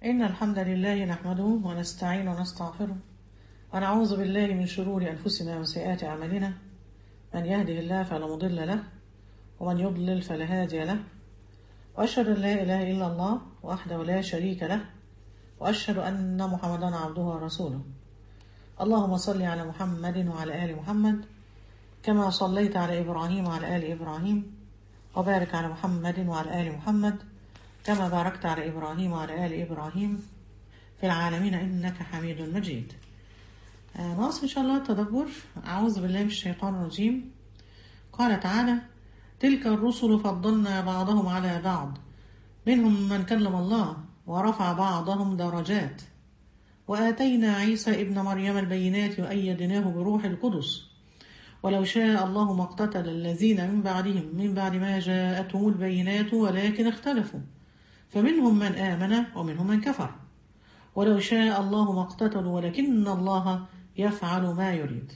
إن الحمد لله نحمده ونستعين ونستغفره ونعوذ بالله من شرور أنفسنا وسيئات أعمالنا من يهده الله فلا مضل له ومن يضلل فلا هادي له وأشهد أن لا إله إلا الله وحده لا شريك له وأشهد أن محمدا عبده ورسوله اللهم صل على محمد وعلى آل محمد كما صليت على إبراهيم وعلى آل إبراهيم وبارك على محمد وعلى آل محمد كما باركت على إبراهيم وعلى آل إبراهيم في العالمين إنك حميد مجيد آه، ناقص إن شاء الله التدبر أعوذ بالله من الشيطان الرجيم قال تعالى تلك الرسل فضلنا بعضهم على بعض منهم من كلم الله ورفع بعضهم درجات وآتينا عيسى ابن مريم البينات وأيدناه بروح القدس ولو شاء الله ما اقتتل الذين من بعدهم من بعد ما جاءتهم البينات ولكن اختلفوا فمنهم من آمن ومنهم من كفر ولو شاء الله ما اقتتلوا ولكن الله يفعل ما يريد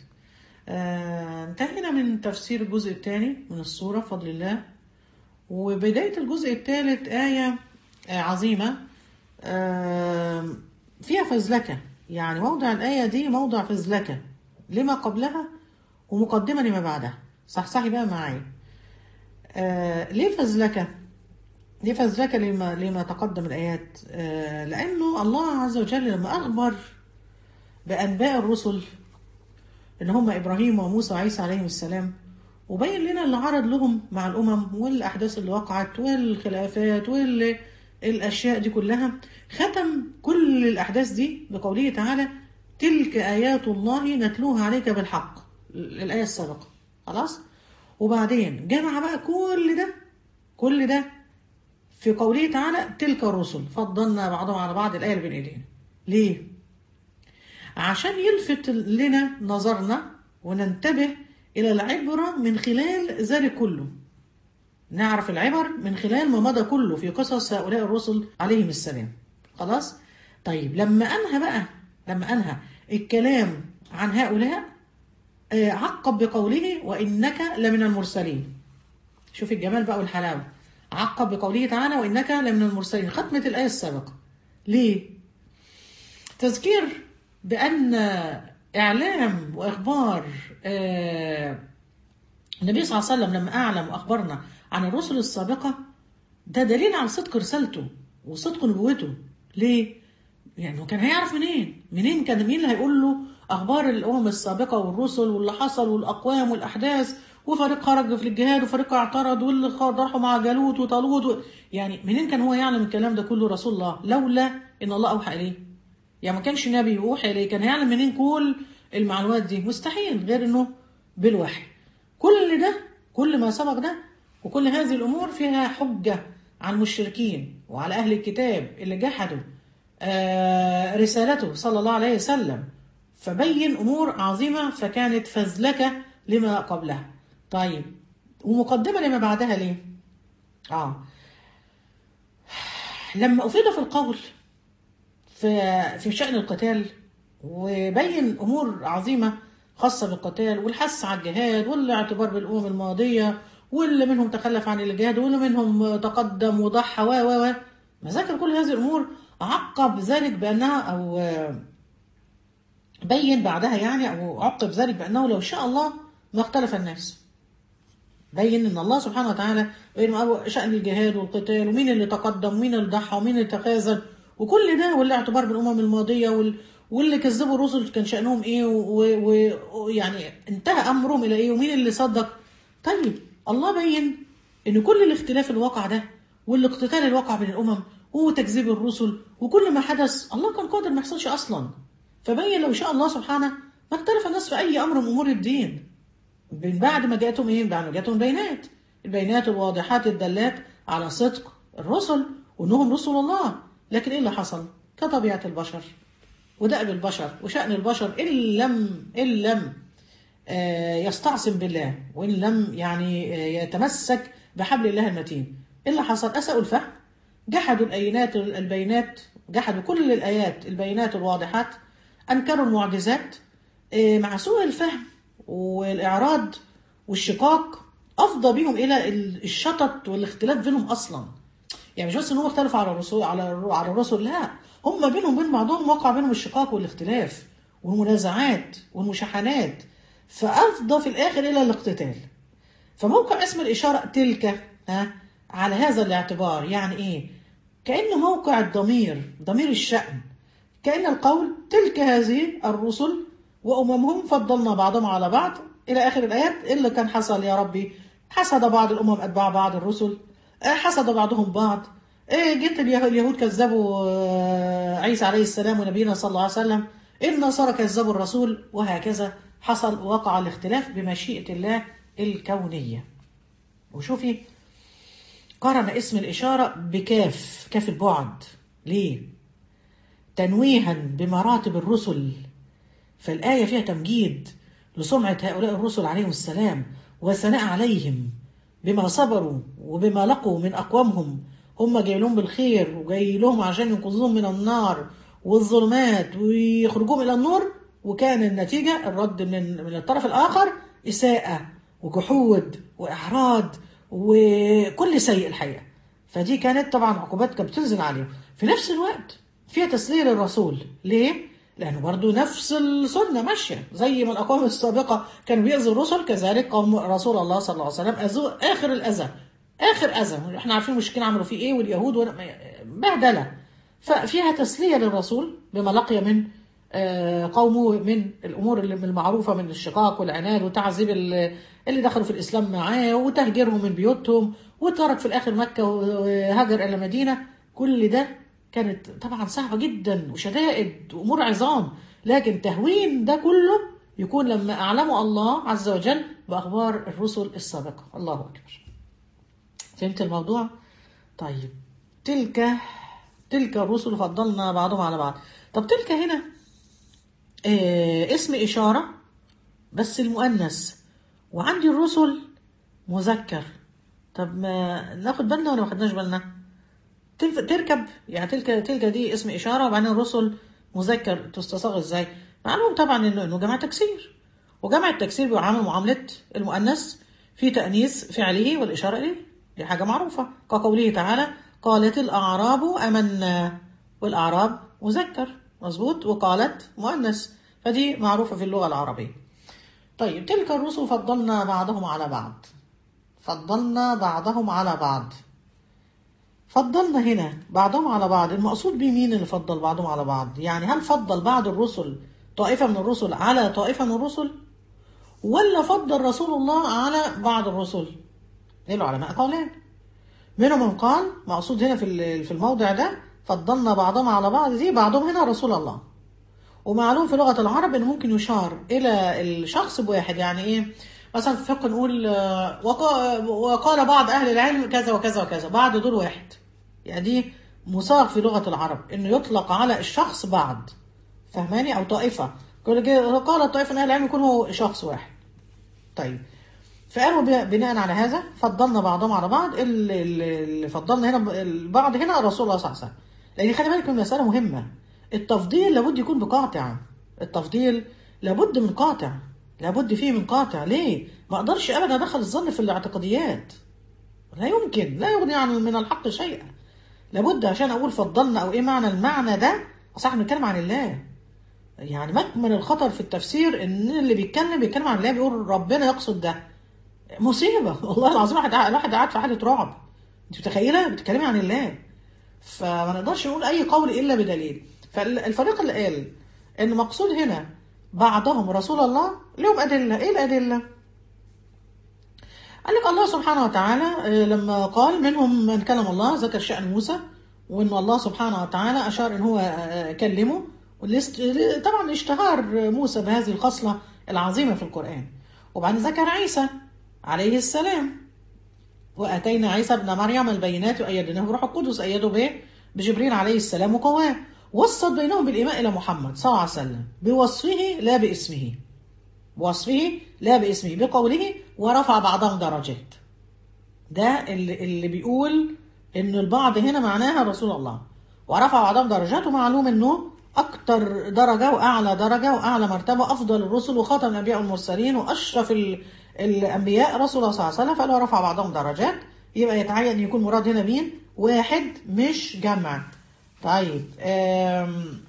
آه انتهينا من تفسير الجزء الثاني من السورة بفضل الله وبداية الجزء الثالث آية آه عظيمة آه فيها فزلكة يعني موضع الآية دي موضع فزلكة لما قبلها ومقدمة لما بعدها صحصحي بقى معايا آه ليه فزلكة ليه فزلكة لما, لما تقدم الآيات آه لأنه الله عز وجل لما أخبر بأنباء الرسل إن هم إبراهيم وموسى وعيسى عليهم السلام وبين لنا اللي عرض لهم مع الأمم والأحداث اللي وقعت والخلافات والأشياء دي كلها ختم كل الأحداث دي بقوله تعالى تلك آيات الله نتلوها عليك بالحق الآية السابقة خلاص وبعدين جمع بقى كل ده كل ده في قوله تعالى تلك الرسل فضلنا بعضهم على بعض الآية اللي بين إيدينا ليه؟ عشان يلفت لنا نظرنا وننتبه إلى العبرة من خلال ذلك كله نعرف العبر من خلال ما مضى كله في قصص هؤلاء الرسل عليهم السلام خلاص؟ طيب لما أنهى بقى لما أنهى الكلام عن هؤلاء عقب بقوله وإنك لمن المرسلين شوف الجمال بقى والحلاوة عقب بقوله تعالى وإنك لمن المرسلين ختمة الآية السابقة ليه؟ تذكير بأن إعلام وإخبار النبي صلى الله عليه وسلم لما أعلم وأخبرنا عن الرسل السابقة ده دليل على صدق رسالته وصدق نبوته ليه؟ يعني كان هيعرف منين؟ منين كان مين اللي هيقول له أخبار الأمم السابقة والرسل واللي حصل والأقوام والأحداث وفريق خرج في الجهاد وفريق اعترض واللي راحوا مع جالوت وطالوت و... يعني منين كان هو يعلم الكلام ده كله رسول الله لولا ان الله اوحى اليه يعني ما كانش نبي يوحى اليه كان هيعلم منين كل المعلومات دي مستحيل غير انه بالوحي كل ده كل ما سبق ده وكل هذه الامور فيها حجه على المشركين وعلى اهل الكتاب اللي جحدوا آه رسالته صلى الله عليه وسلم فبين امور عظيمه فكانت فزلكه لما قبلها طيب ومقدمة لما بعدها ليه؟ آه لما أفيد في القول في في شأن القتال وبين أمور عظيمة خاصة بالقتال والحث على الجهاد والاعتبار بالأمم الماضية واللي منهم تخلف عن الجهاد واللي منهم تقدم وضحى و و و مذاكر كل هذه الأمور عقب ذلك بأنها أو بين بعدها يعني أو عقب ذلك بأنه لو شاء الله ما اختلف الناس بين ان الله سبحانه وتعالى بين شأن الجهاد والقتال ومين اللي تقدم ومين اللي ضحى ومين اللي تخاذل وكل ده والاعتبار بالامم الماضيه وال... واللي كذبوا الرسل كان شأنهم ايه ويعني و... و... انتهى امرهم الى ايه ومين اللي صدق طيب الله بين ان كل الاختلاف الواقع ده والاقتتال الواقع بين الامم وتكذيب الرسل وكل ما حدث الله كان قادر ما يحصلش اصلا فبين لو شاء الله سبحانه ما اختلف الناس في اي امر من امور الدين من بعد ما جاءتهم ايه؟ بعد ما جاءتهم بينات البينات الواضحات الدالات على صدق الرسل وانهم رسل الله لكن ايه اللي حصل؟ كطبيعه البشر ودأب البشر وشأن البشر إن لم إن لم يستعصم بالله وإن لم يعني يتمسك بحبل الله المتين إيه اللي حصل؟ أسأوا الفهم جحدوا الأينات البينات جحدوا كل الآيات البينات الواضحات أنكروا المعجزات مع سوء الفهم والإعراض والشقاق أفضى بهم إلى الشطط والاختلاف بينهم أصلا يعني مش بس ان هم اختلفوا على الرسول على على الرسل لا هم بينهم وبين بعضهم وقع بينهم الشقاق والاختلاف والمنازعات والمشاحنات فافضى في الاخر الى الاقتتال فموقع اسم الاشاره تلك ها على هذا الاعتبار يعني ايه كأن موقع الضمير ضمير الشأن كأن القول تلك هذه الرسل وأممهم فضلنا بعضهم على بعض إلى آخر الآيات إيه اللي كان حصل يا ربي حسد بعض الأمم أتباع بعض الرسل آه، حسد بعضهم بعض إيه جيت اليه- اليهود كذبوا آه، عيسى عليه السلام ونبينا صلى الله عليه وسلم النصارى كذبوا الرسول وهكذا حصل وقع الاختلاف بمشيئة الله الكونية وشوفي قرن اسم الإشارة بكاف كاف البعد ليه؟ تنويها بمراتب الرسل فالآية فيها تمجيد لسمعة هؤلاء الرسل عليهم السلام وثناء عليهم بما صبروا وبما لقوا من أقوامهم هم جاي لهم بالخير وجاي لهم عشان ينقذوهم من النار والظلمات ويخرجوهم إلى النور وكان النتيجة الرد من من الطرف الآخر إساءة وجحود وإعراض وكل سيء الحقيقة فدي كانت طبعا عقوبات كانت بتنزل عليهم في نفس الوقت فيها تسليل الرسول ليه؟ لأنه برضو نفس السنة ماشية زي ما الأقوام السابقة كانوا بيأذوا الرسل كذلك قوم رسول الله صلى الله عليه وسلم أذوه آخر الأذى آخر أذى احنا عارفين المشركين عملوا فيه إيه واليهود ون- بهدلة ففيها تسلية للرسول بما لقي من آه، قومه من الأمور اللي من المعروفة من الشقاق والعناد وتعذيب ال- اللي دخلوا في الإسلام معاه وتهجيرهم من بيوتهم وترك في الآخر مكة وهاجر إلى مدينة كل ده كانت طبعا صعبة جدا وشدائد وأمور عظام لكن تهوين ده كله يكون لما أعلموا الله عز وجل بأخبار الرسل السابقة الله أكبر فهمت الموضوع؟ طيب تلك تلك الرسل فضلنا بعضهم على بعض طب تلك هنا آه اسم إشارة بس المؤنث وعندي الرسل مذكر طب ما ناخد بالنا ولا ما خدناش بالنا؟ تلف- تركب يعني تلك تلك دي اسم اشاره وبعدين الرسل مذكر تستصاغ ازاي؟ معلوم طبعا انه انه جمع تكسير وجمع التكسير بيعامل معامله المؤنث في تانيث فعله والاشاره اليه دي حاجه معروفه كقوله تعالى قالت الاعراب امنا والاعراب مذكر مظبوط وقالت مؤنث فدي معروفه في اللغه العربيه طيب تلك الرسل فضلنا بعضهم على بعض فضلنا بعضهم على بعض فضلنا هنا بعضهم على بعض المقصود بيه مين اللي فضل بعضهم على بعض يعني هل فضل بعض الرسل طائفة من الرسل على طائفة من الرسل ولا فضل رسول الله على بعض الرسل العلماء قولان منهم من قال مقصود هنا في ال- في الموضع ده فضلنا بعضهم على بعض دي بعضهم هنا رسول الله ومعلوم في لغة العرب إن ممكن يشار إلى الشخص بواحد يعني إيه مثلا في الفقه نقول آه، وقا- وقال بعض أهل العلم كذا وكذا وكذا بعض دول واحد يعني دي مصاغ في لغة العرب إنه يطلق على الشخص بعض فهماني أو طائفة كل كده قال طائفة من أهل العلم يكون هو شخص واحد طيب فقالوا ب- بناء على هذا فضلنا بعضهم على بعض اللي, اللي فضلنا هنا البعض هنا رسول الله صلى الله عليه وسلم لان خلي بالك من مساله مهمه التفضيل لابد يكون بقاطع التفضيل لابد من قاطع لابد فيه من قاطع ليه ما اقدرش ابدا ادخل الظن في الاعتقاديات لا يمكن لا يغني عن من الحق شيئا لابد عشان اقول فضلنا او ايه معنى المعنى ده صح بنتكلم عن الله يعني مكمن الخطر في التفسير ان اللي بيتكلم بيتكلم عن الله بيقول ربنا يقصد ده مصيبه والله العظيم واحد قاعد- الواحد قاعد في حاله رعب انت متخيله بتتكلمي عن الله فما نقدرش نقول اي قول الا بدليل فالفريق اللي قال ان مقصود هنا بعضهم رسول الله لهم ادله ايه الادله قال لك الله سبحانه وتعالى آه، لما قال منهم من كلم الله ذكر شأن موسى وان الله سبحانه وتعالى اشار ان هو آه، كلمه والاست- طبعا اشتهار موسى بهذه الخصله العظيمه في القران وبعدين ذكر عيسى عليه السلام واتينا عيسى ابن مريم البينات وايدناه بروح القدس ايده به بجبريل عليه السلام وقواه وسط بينهم بالايمان الى محمد صلى الله عليه وسلم بوصفه لا باسمه بوصفه لا باسمه بقوله ورفع بعضهم درجات ده اللي, اللي بيقول ان البعض هنا معناها رسول الله ورفع بعضهم درجات ومعلوم انه اكتر درجه واعلى درجه واعلى مرتبه افضل الرسل وخاتم الانبياء والمرسلين واشرف ال- الانبياء رسول الله صلى الله عليه وسلم فقال ورفع بعضهم درجات يبقى يتعين ان يكون مراد هنا مين واحد مش جمع طيب آم،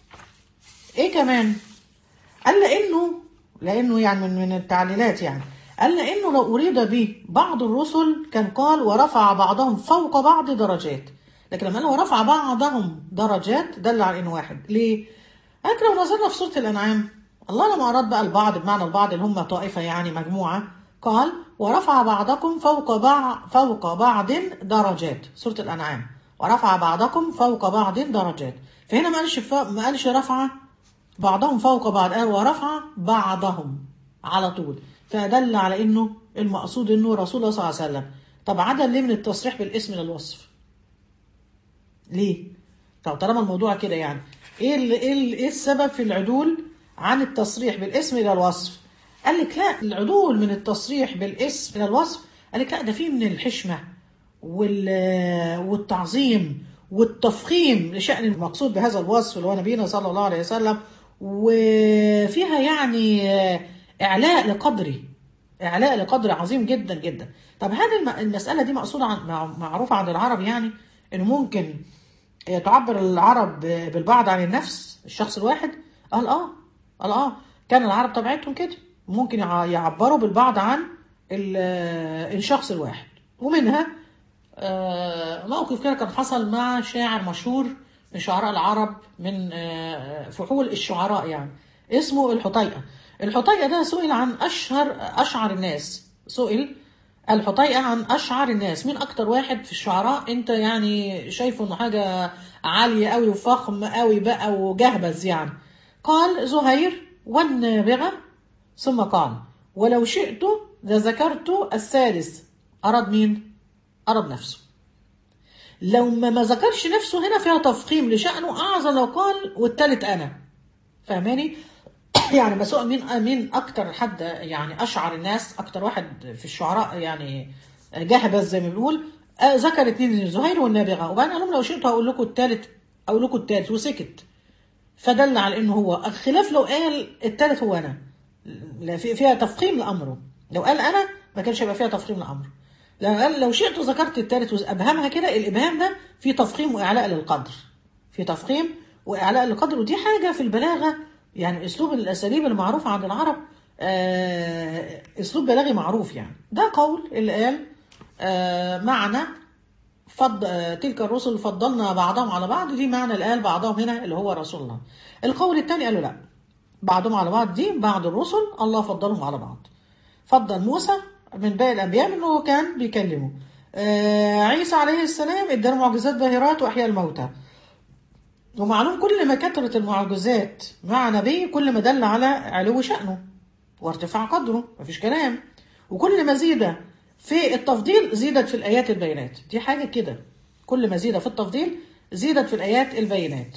ايه كمان قال لانه لانه يعني من من التعليلات يعني قال لانه لو اريد به بعض الرسل كان قال ورفع بعضهم فوق بعض درجات لكن لما قال ورفع بعضهم درجات دل على انه واحد ليه؟ قال لك لو نظرنا في سوره الانعام الله لما اراد بقى البعض بمعنى البعض اللي هم طائفه يعني مجموعه قال ورفع بعضكم فوق بعض فوق بعض درجات سوره الانعام ورفع بعضكم فوق بعض درجات فهنا ما قالش ف- ما قالش رفع بعضهم فوق بعض قال ورفع بعضهم على طول فدل على انه المقصود انه رسول الله صلى الله عليه وسلم طب عدل ليه من التصريح بالاسم للوصف ليه طب طالما الموضوع كده يعني ايه ال- ايه ال- ايه السبب في العدول عن التصريح بالاسم الى الوصف قال لك لا العدول من التصريح بالاسم الى الوصف قال لك لا ده فيه من الحشمه وال- والتعظيم والتفخيم لشأن المقصود بهذا الوصف اللي هو نبينا صلى الله عليه وسلم وفيها يعني إعلاء لقدره إعلاء لقدر عظيم جدا جدا طب هذه الم- المسألة دي مقصودة عن مع- معروفة عند العرب يعني إنه ممكن تعبر العرب بالبعض عن النفس الشخص الواحد قال اه قال اه كان العرب طبيعتهم كده ممكن يع- يعبروا بالبعض عن ال- الشخص الواحد ومنها آه، موقف كده كان حصل مع شاعر مشهور من شعراء العرب من آه، فحول الشعراء يعني اسمه الحطيئة الحطيئة ده سئل عن أشهر أشعر الناس سئل الحطيئة عن أشعر الناس مين أكتر واحد في الشعراء أنت يعني شايفه إنه حاجة عالية أوي وفخم أوي بقى وجهبذ يعني قال زهير والنابغة ثم قال ولو شئت لذكرت الثالث أراد مين؟ أراد نفسه لو ما ما ذكرش نفسه هنا فيها تفخيم لشأنه أعظم لو قال والتالت أنا فاهماني؟ يعني بسوء مين مين أكتر حد يعني أشعر الناس أكتر واحد في الشعراء يعني جهبذ زي ما بنقول آه، ذكر اتنين زهير والنابغة وبعدين قال لهم لو شئت هقول لكم التالت أقول لكم التالت وسكت فدل على انه هو الخلاف لو قال التالت هو انا لا في- فيها تفخيم لامره لو قال انا ما كانش هيبقى فيها تفخيم لامره لو قال لو شئت ذكرت التالت وابهمها كده الابهام ده في تفخيم واعلاء للقدر في تفخيم واعلاء للقدر ودي حاجه في البلاغه يعني اسلوب الاساليب المعروفه عند العرب آه، اسلوب بلاغي معروف يعني ده قول اللي قال آه، معنى فض... آه، تلك الرسل فضلنا بعضهم على بعض دي معنى اللي قال بعضهم هنا اللي هو رسول الله القول الثاني قالوا لا بعضهم على بعض دي بعض الرسل الله فضلهم على بعض فضل موسى من باقي الانبياء انه كان بيكلمه آه عيسى عليه السلام اداله معجزات باهرات واحياء الموتى ومعلوم كل ما كثرت المعجزات مع نبي كل ما دل على علو شأنه وارتفاع قدره مفيش كلام وكل ما زيد في التفضيل زيدت في الآيات البينات دي حاجة كده كل ما زيد في التفضيل زيدت في الآيات البينات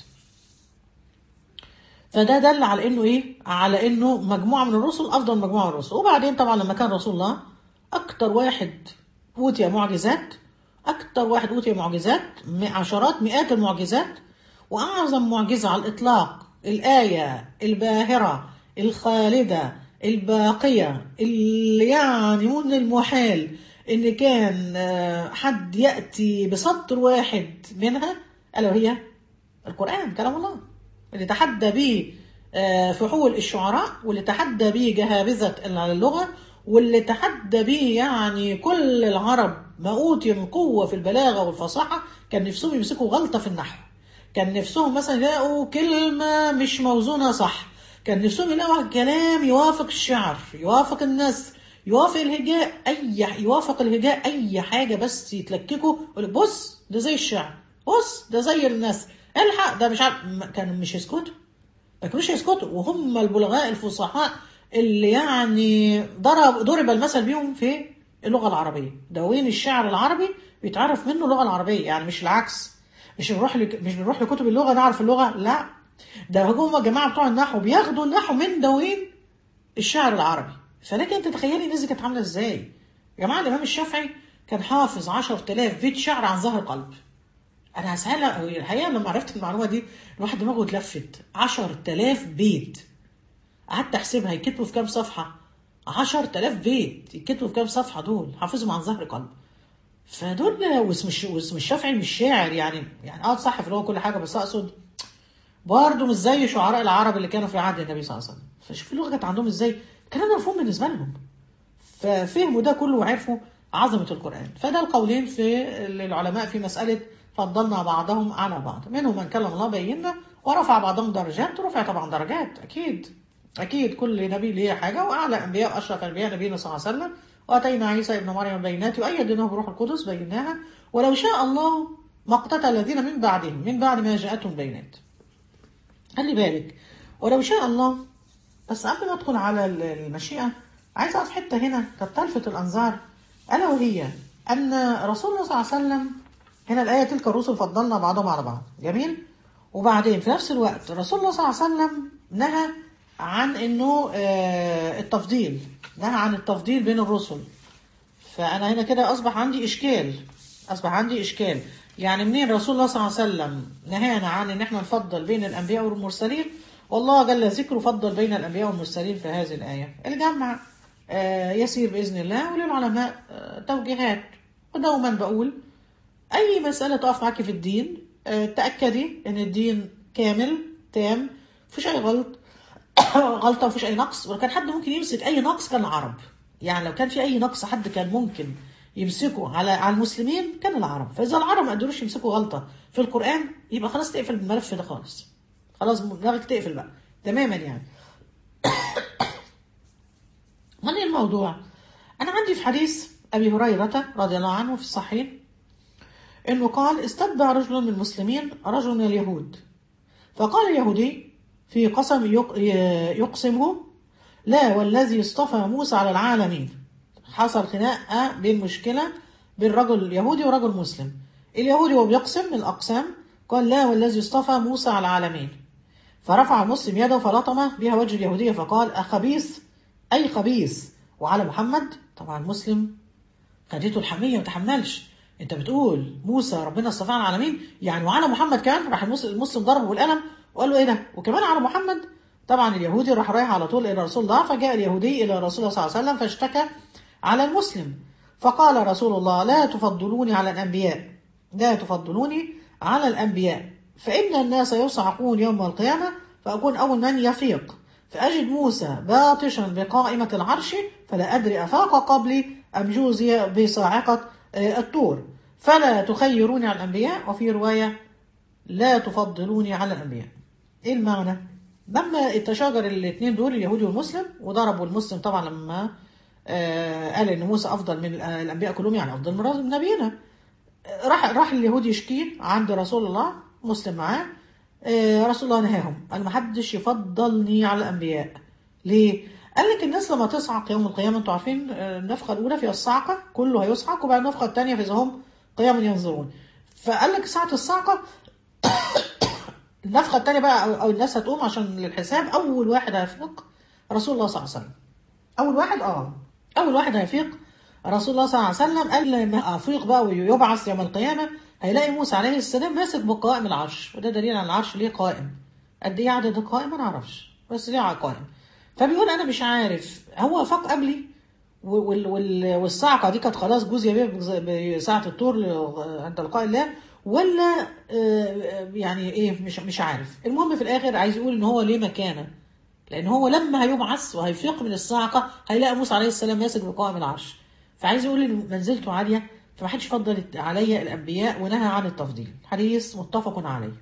فده دل على انه ايه على انه مجموعه من الرسل افضل مجموعه من الرسل وبعدين طبعا لما كان رسول الله اكتر واحد اوتي معجزات اكتر واحد اوتي معجزات م- عشرات مئات المعجزات واعظم معجزه على الاطلاق الايه الباهره الخالده الباقيه اللي يعني من المحال ان كان آه، حد ياتي بسطر واحد منها الا وهي القران كلام الله اللي تحدى به آه، فحول الشعراء واللي تحدى به جهابذة اللغة واللي تحدى به يعني كل العرب ما أوتي من قوة في البلاغة والفصاحة كان نفسهم يمسكوا غلطة في النحو كان نفسهم مثلا يلاقوا كلمة مش موزونة صح كان نفسهم يلاقوا كلام يوافق الشعر يوافق النثر يوافق الهجاء أي يوافق الهجاء أي حاجة بس يتلككوا يقول لك بص ده زي الشعر بص ده زي النثر الحق ده مش عارف ما- كانوا مش يسكتوا ما كانوش يسكتوا وهم البلغاء الفصحاء اللي يعني ضرب ضرب المثل بيهم في اللغه العربيه دواوين الشعر العربي بيتعرف منه اللغه العربيه يعني مش العكس مش بنروح لك... مش بنروح لكتب اللغه نعرف اللغه لا ده هم جماعه بتوع النحو بياخدوا النحو من دواوين الشعر العربي فلكن انت تخيلي الناس دي كانت عامله ازاي يا جماعه الامام الشافعي كان حافظ 10000 بيت شعر عن ظهر قلب انا هسهلها الحقيقه لما عرفت المعلومه دي الواحد دماغه اتلفت 10000 بيت قعدت احسبها يكتبوا في كام صفحه 10000 بيت يكتبوا في كام صفحه دول حافظهم عن ظهر قلب فدول واسم الش- واسم الشافعي مش شاعر يعني يعني اه صح في اللغه كل حاجه بس اقصد برضه مش زي شعراء العرب اللي كانوا في عهد النبي صلى الله عليه وسلم فشوف اللغه كانت عندهم ازاي الكلام ده مفهوم بالنسبه لهم ففهموا ده كله وعرفوا عظمه القران فده القولين في العلماء في مساله فضلنا بعضهم على بعض منهم من كلم الله بينا ورفع بعضهم درجات رفع طبعا درجات اكيد اكيد كل نبي ليه حاجه واعلى انبياء واشرف انبياء نبينا صلى الله عليه وسلم واتينا عيسى ابن مريم بينات وايدناه بروح القدس بيناها ولو شاء الله ما اقتتل الذين من بعدهم من بعد ما جاءتهم بينات خلي بالك ولو شاء الله بس قبل ما ادخل على ال- المشيئه عايز اقف حته هنا كانت تلفت الانظار الا وهي ان رسول الله صلى الله عليه وسلم هنا الايه تلك الرسل فضلنا بعضهم على بعض جميل وبعدين في نفس الوقت رسول الله صلى الله عليه وسلم نهى عن انه آه، التفضيل نهى عن التفضيل بين الرسل فانا هنا كده اصبح عندي اشكال اصبح عندي اشكال يعني منين رسول الله صلى الله عليه وسلم نهانا عن ان احنا نفضل بين الانبياء والمرسلين والله جل ذكره فضل بين الانبياء والمرسلين في هذه الايه الجمع آه، يسير باذن الله وللعلماء آه، توجيهات ودوما بقول اي مساله تقف معاكي في الدين آه، تاكدي ان الدين كامل تام مفيش اي غلط غلطه مفيش اي نقص ولو كان حد ممكن يمسك اي نقص كان العرب يعني لو كان في اي نقص حد كان ممكن يمسكه على على المسلمين كان العرب فاذا العرب ما قدروش يمسكوا غلطه في القران يبقى خلاص تقفل الملف ده خالص خلاص دماغك تقفل بقى تماما يعني من إيه الموضوع انا عندي في حديث ابي هريره رضي الله عنه في الصحيح انه قال استتبع رجل من المسلمين رجل من اليهود فقال اليهودي في قسم يق- يقسمه لا والذي اصطفى موسى على العالمين حصل خناقه بين مشكله بين رجل يهودي ورجل مسلم اليهودي وهو بيقسم من الاقسام قال لا والذي اصطفى موسى على العالمين فرفع المسلم يده فلطم بها وجه اليهودية فقال أخبيث أي خبيث وعلى محمد طبعا المسلم خدته الحمية ما تحملش انت بتقول موسى ربنا اصطفاه على العالمين يعني وعلى محمد كان راح المسلم, المسلم ضربه بالقلم وقال له ايه ده وكمان على محمد طبعا اليهودي راح رايح على طول الى رسول الله فجاء اليهودي الى رسول الله صلى الله عليه وسلم فاشتكى على المسلم فقال رسول الله لا تفضلوني على الانبياء لا تفضلوني على الانبياء فان الناس يصعقون يوم القيامه فاكون اول من يفيق فأجد موسى باطشا بقائمة العرش فلا أدري أفاق قبلي أم جوزي بصاعقة آه، الطور فلا تخيروني على الأنبياء وفي رواية لا تفضلوني على الأنبياء إيه المعنى؟ لما اتشاجر الاثنين دول اليهودي والمسلم وضربوا المسلم طبعا لما آه، قال ان موسى افضل من الانبياء كلهم يعني افضل من نبينا راح راح اليهودي يشكي عند رسول الله مسلم معاه آه، رسول الله نهاهم قال ما حدش يفضلني على الانبياء ليه قال لك الناس لما تصعق يوم القيامه انتوا عارفين آه، النفخه الاولى فيها الصعقه كله هيصعق وبعد النفخه الثانيه فاذا هم قيام ينظرون فقال لك ساعه الصعقه النفخه الثانيه بقى او أو الناس هتقوم عشان للحساب اول واحد هيفيق رسول الله صلى الله عليه وسلم اول واحد اه اول واحد هيفيق رسول الله صلى الله عليه وسلم قال لما افيق بقى ويبعث يوم القيامه هيلاقي موسى عليه السلام ماسك بقائم العرش وده دليل على العرش ليه قائم قد ايه عدد القائم ما نعرفش بس ليه قائم فبيقول انا مش عارف هو فاق قبلي وال وال والصعقه دي كانت خلاص جوزي بيه بساعه الطور عند لقاء الله ولا آه، يعني ايه مش مش عارف المهم في الاخر عايز يقول ان هو ليه مكانه لان هو لما هيبعث وهيفيق من الصاعقه هيلاقي موسى عليه السلام ماسك بقائم العرش فعايز يقول ان منزلته عاليه فما حدش فضل علي الانبياء ونهى عن التفضيل حديث متفق عليه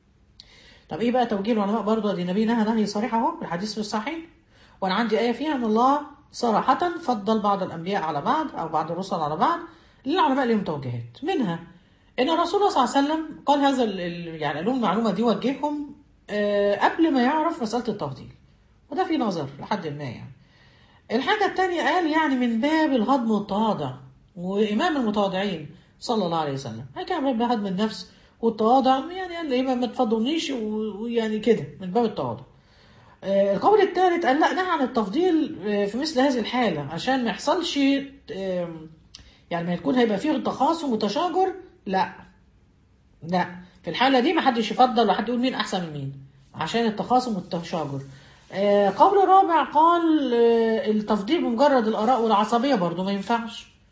طب ايه بقى توجيه العلماء برضه دي النبي نهى نهي صريح اهو الحديث في الصحيح وانا عندي ايه فيها ان الله صراحه فضل بعض الانبياء على بعض او بعض الرسل على بعض للعلماء لهم توجيهات منها ان الرسول صلى الله عليه وسلم قال هذا ال- ال- يعني قال لهم المعلومه دي وجههم آه، قبل ما يعرف مساله التفضيل وده في نظر لحد ما يعني الحاجة التانية قال يعني من باب الهضم والتواضع وإمام المتواضعين صلى الله عليه وسلم هي كان من باب هضم النفس والتواضع يعني قال إيه ما تفضلنيش و- ويعني كده من باب التواضع آه، القول الثالث قال لا نهى عن التفضيل آه، في مثل هذه الحالة عشان ما يحصلش آم، يعني ما يكون هيبقى فيه تخاصم وتشاجر لا لا في الحالة دي ما حدش يفضل ولا حد يقول مين أحسن من مين عشان التخاصم والتشاجر آه، قول رابع قال آه، التفضيل بمجرد الآراء والعصبية برضو ما ينفعش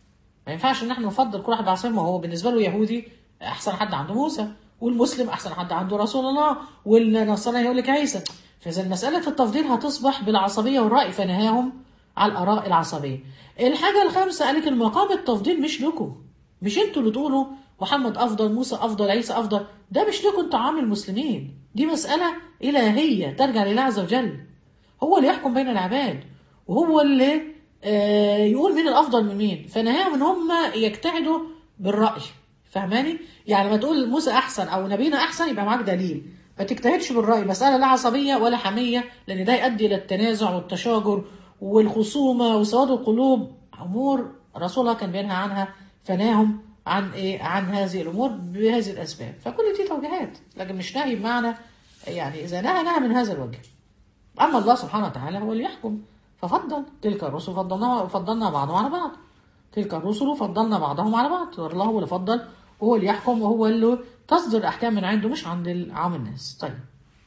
ما ينفعش ان احنا نفضل كل واحد بعصير ما هو بالنسبه له يهودي احسن حد عنده موسى والمسلم احسن حد عنده رسول الله والنصراني يقول لك عيسى فاذا مساله التفضيل هتصبح بالعصبيه والراي فنهاهم على الاراء العصبيه الحاجه الخامسه قالت المقام التفضيل مش لكم مش انتوا اللي تقولوا محمد افضل موسى افضل عيسى افضل ده مش لكم انتوا عام المسلمين دي مساله الهيه ترجع لله عز وجل هو اللي يحكم بين العباد وهو اللي آه يقول مين الافضل من مين فنهاهم ان هم يجتهدوا بالراي فاهماني يعني ما تقول موسى احسن او نبينا احسن يبقى معاك دليل ما تجتهدش بالراي مساله لا عصبيه ولا حميه لان ده يؤدي الى التنازع والتشاجر والخصومه وسواد القلوب امور رسولها كان بينهى عنها فناهم عن ايه عن هذه الامور بهذه الاسباب فكل دي توجيهات لكن مش نهي بمعنى يعني اذا نهى نهى من هذا الوجه اما الله سبحانه وتعالى هو اللي يحكم ففضل تلك الرسل فضلنا فضلنا بعضهم على بعض تلك الرسل فضلنا بعضهم على بعض الله هو اللي فضل وهو اللي يحكم وهو اللي تصدر الاحكام من عنده مش عند عام الناس طيب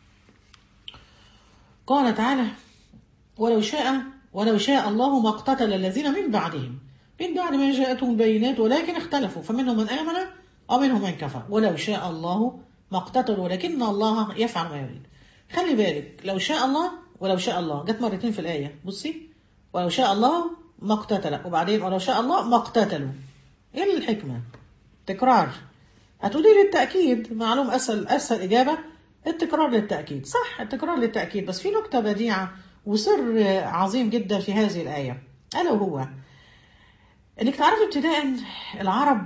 قال تعالى ولو شاء ولو شاء الله ما اقتتل الذين من بعدهم من بعد ما جاءتهم البينات ولكن اختلفوا فمنهم من آمن ومنهم من كفر ولو شاء الله ما اقتتلوا ولكن الله يفعل ما يريد خلي بالك لو شاء الله ولو شاء الله جت مرتين في الآية بصي ولو شاء الله ما اقتتل وبعدين ولو شاء الله ما اقتتلوا ايه الحكمة تكرار هتقولي لي التأكيد معلوم أسهل أسهل إجابة التكرار للتأكيد صح التكرار للتأكيد بس في نكتة بديعة وسر عظيم جدا في هذه الآية ألا وهو انك تعرفي ابتداء العرب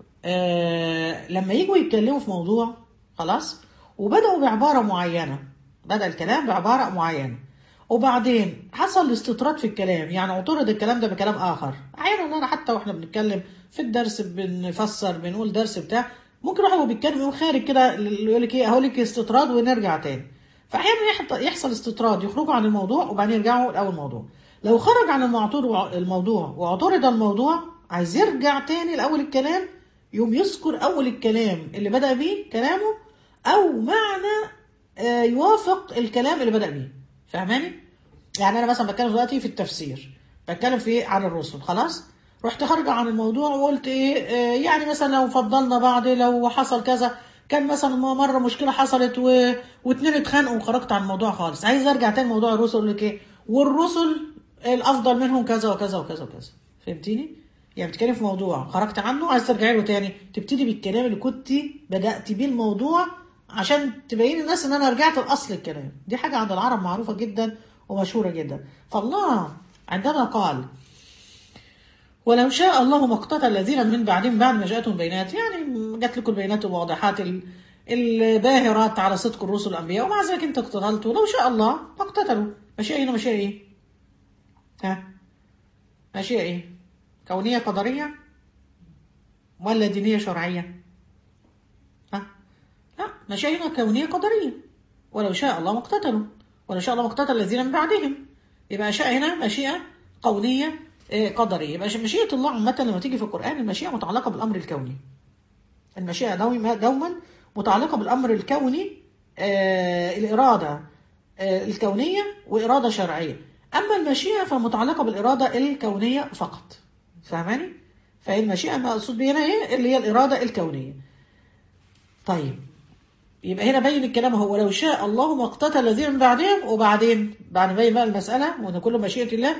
آه لما يجوا يتكلموا في موضوع خلاص وبدأوا بعبارة معينة بدأ الكلام بعبارة معينة وبعدين حصل استطراد في الكلام يعني اعترض الكلام ده بكلام آخر أحيانا أنا حتى وإحنا بنتكلم في الدرس بنفسر بنقول درس بتاع ممكن واحد وهو بيتكلم يقول خارج كده يقول لك ايه هقول لك استطراد ونرجع تاني فاحيانا يحصل استطراد يخرجوا عن الموضوع وبعدين يرجعوا لاول موضوع لو خرج عن الموضوع واعترض الموضوع عايز يرجع تاني لاول الكلام يوم يذكر اول الكلام اللي بدا بيه كلامه او معنى يوافق الكلام اللي بدا بيه فاهماني يعني انا مثلا بتكلم دلوقتي في التفسير بتكلم في عن الرسل خلاص رحت خارجه عن الموضوع وقلت ايه آه يعني مثلا لو فضلنا بعض لو حصل كذا كان مثلا مره مشكله حصلت و... واتنين اتخانقوا وخرجت عن الموضوع خالص عايز ارجع تاني موضوع الرسل اقول لك ايه والرسل الافضل منهم كذا وكذا وكذا وكذا فهمتيني يعني بتتكلم في موضوع خرجت عنه عايز ترجعي له تاني تبتدي بالكلام اللي كنت بدات بيه الموضوع عشان تبين الناس ان انا رجعت لاصل الكلام دي حاجه عند العرب معروفه جدا ومشهوره جدا فالله عندما قال ولو شاء الله ما اقتتل الذين من بعدهم بعد ما جاءتهم بينات يعني جات لكم البينات الواضحات الباهرات على صدق الرسل والانبياء ومع ذلك انت اقتتلتوا لو شاء الله ما اقتتلوا مشيئة هنا مشيئة ايه؟ ها؟ مشيئة ايه؟ كونية قدرية ولا دينية شرعية؟ ها؟ لا مشيئة هنا كونية قدرية ولو شاء الله ما اقتتلوا ولو شاء الله ما اقتتل الذين من بعدهم يبقى شاء هنا مشيئة قولية قدرية يبقى مشيئة الله عامة لما تيجي في القرآن المشيئة متعلقة بالأمر الكوني المشيئة دوما دوما متعلقة بالأمر الكوني آه الإرادة آه الكونية وإرادة شرعية أما المشيئة فمتعلقة بالإرادة الكونية فقط فاهماني؟ فهي المشيئة المقصود بها هنا إيه؟ اللي هي الإرادة الكونية طيب يبقى هنا بين الكلام هو لو شاء الله ما اقتتل الذين من بعدهم وبعدين بعد ما بين بقى المسألة وأن كل مشيئة الله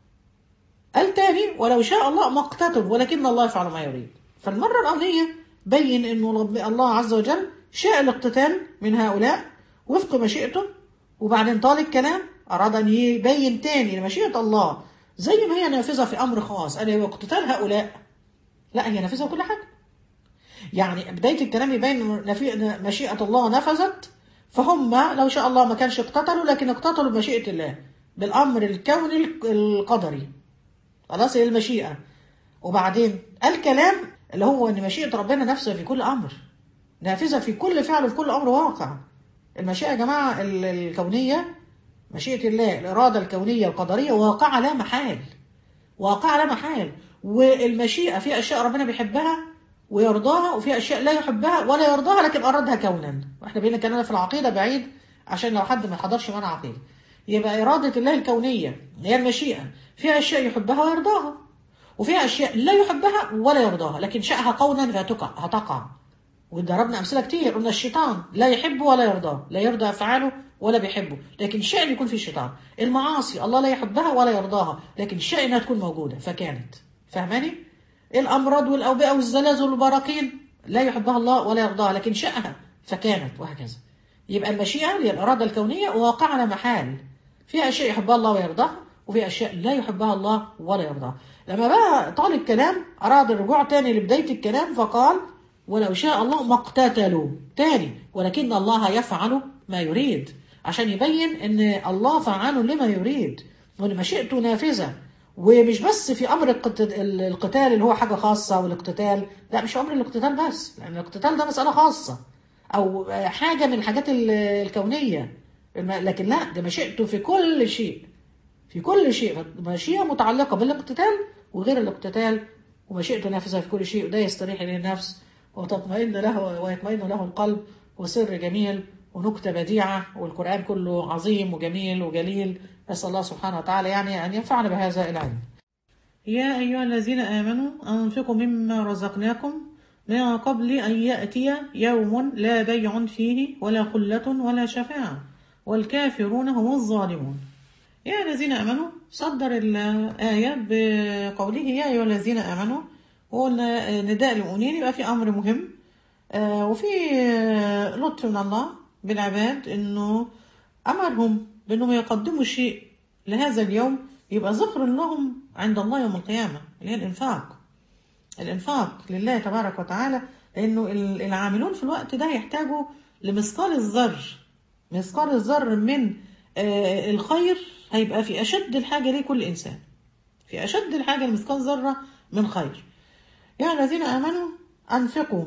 قال تاني ولو شاء الله ما اقتتل ولكن الله يفعل ما يريد فالمرة الأولية بين أنه الله عز وجل شاء الاقتتال من هؤلاء وفق مشيئته وبعدين طال الكلام أراد أن يبين تاني مشيئة الله زي ما هي نافذة في أمر خاص ألا هو اقتتال هؤلاء لا هي نافذة كل حاجة يعني بداية الكلام يبين مشيئة الله نفذت فهم لو شاء الله ما كانش اقتتلوا لكن اقتتلوا بمشيئة الله بالأمر الكوني القدري خلاص هي المشيئة وبعدين الكلام اللي هو ان مشيئة ربنا نفسها في كل امر نافذة في كل فعل وفي كل امر واقع المشيئة يا جماعة الكونية مشيئة الله الإرادة الكونية القدرية واقعة لا محال واقعة لا محال والمشيئة في أشياء ربنا بيحبها ويرضاها وفي أشياء لا يحبها ولا يرضاها لكن أرادها كونا واحنا بينا كلامنا في العقيدة بعيد عشان لو حد ما حضرش معانا عقيدة يبقى إرادة الله الكونية هي المشيئة فيها أشياء يحبها ويرضاها وفيها اشياء لا يحبها ولا يرضاها لكن شاءها قولا فتقع هتقع وضربنا امثله كتير قلنا الشيطان لا يحبه ولا يرضاه لا يرضى افعاله ولا بيحبه لكن شاء ان يكون في شيطان المعاصي الله لا يحبها ولا يرضاها لكن شاء انها تكون موجوده فكانت فاهماني الامراض والاوبئه والزلازل والبراكين لا يحبها الله ولا يرضاها لكن شاءها فكانت وهكذا يبقى المشيئه هي الاراده الكونيه واقع على محال فيها اشياء يحبها الله ويرضاها وفي اشياء لا يحبها الله ولا يرضاها لما بقى طال الكلام اراد الرجوع تاني لبدايه الكلام فقال ولو شاء الله ما اقتتلوا تاني ولكن الله يفعل ما يريد عشان يبين ان الله فعال لما يريد وان مشيئته نافذه ومش بس في امر القت- القتال اللي هو حاجه خاصه والاقتتال لا مش امر الاقتتال بس لان الاقتتال ده مساله خاصه او حاجه من الحاجات ال- الكونيه الم- لكن لا ده مشيئته في كل شيء في كل شيء مشيئة متعلقة بالاقتتال وغير الاقتتال ومشيئته نافذة في كل شيء وده يستريح إليه النفس وتطمئن له ويطمئن له القلب وسر جميل ونكتة بديعة والقرآن كله عظيم وجميل وجليل نسأل الله سبحانه وتعالى يعني أن ينفعنا بهذا العلم يا أيها الذين آمنوا أنفقوا مما رزقناكم من قبل أن يأتي يوم لا بيع فيه ولا خلة ولا شفاعة والكافرون هم الظالمون يا الذين آمنوا صدر الآية بقوله يا أيها الذين آمنوا وقلنا نداء المؤمنين يبقى في أمر مهم آه، وفي آه، لطف من الله بالعباد إنه أمرهم بأنهم يقدموا شيء لهذا اليوم يبقى ذكر لهم عند الله يوم القيامة اللي هي الإنفاق الإنفاق لله تبارك وتعالى لأنه ال- العاملون في الوقت ده يحتاجوا لمثقال الذر مثقال الذر من آه، الخير هيبقى في أشد الحاجة ليه كل إنسان في أشد الحاجة لمثقال ذرة من خير يا الذين آمنوا أنفقوا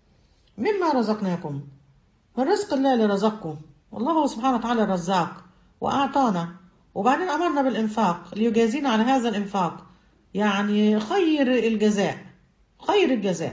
مما رزقناكم من رزق الله اللي رزقكم والله هو سبحانه وتعالى الرزاق وأعطانا وبعدين أمرنا بالإنفاق ليجازينا على هذا الإنفاق يعني خير الجزاء خير الجزاء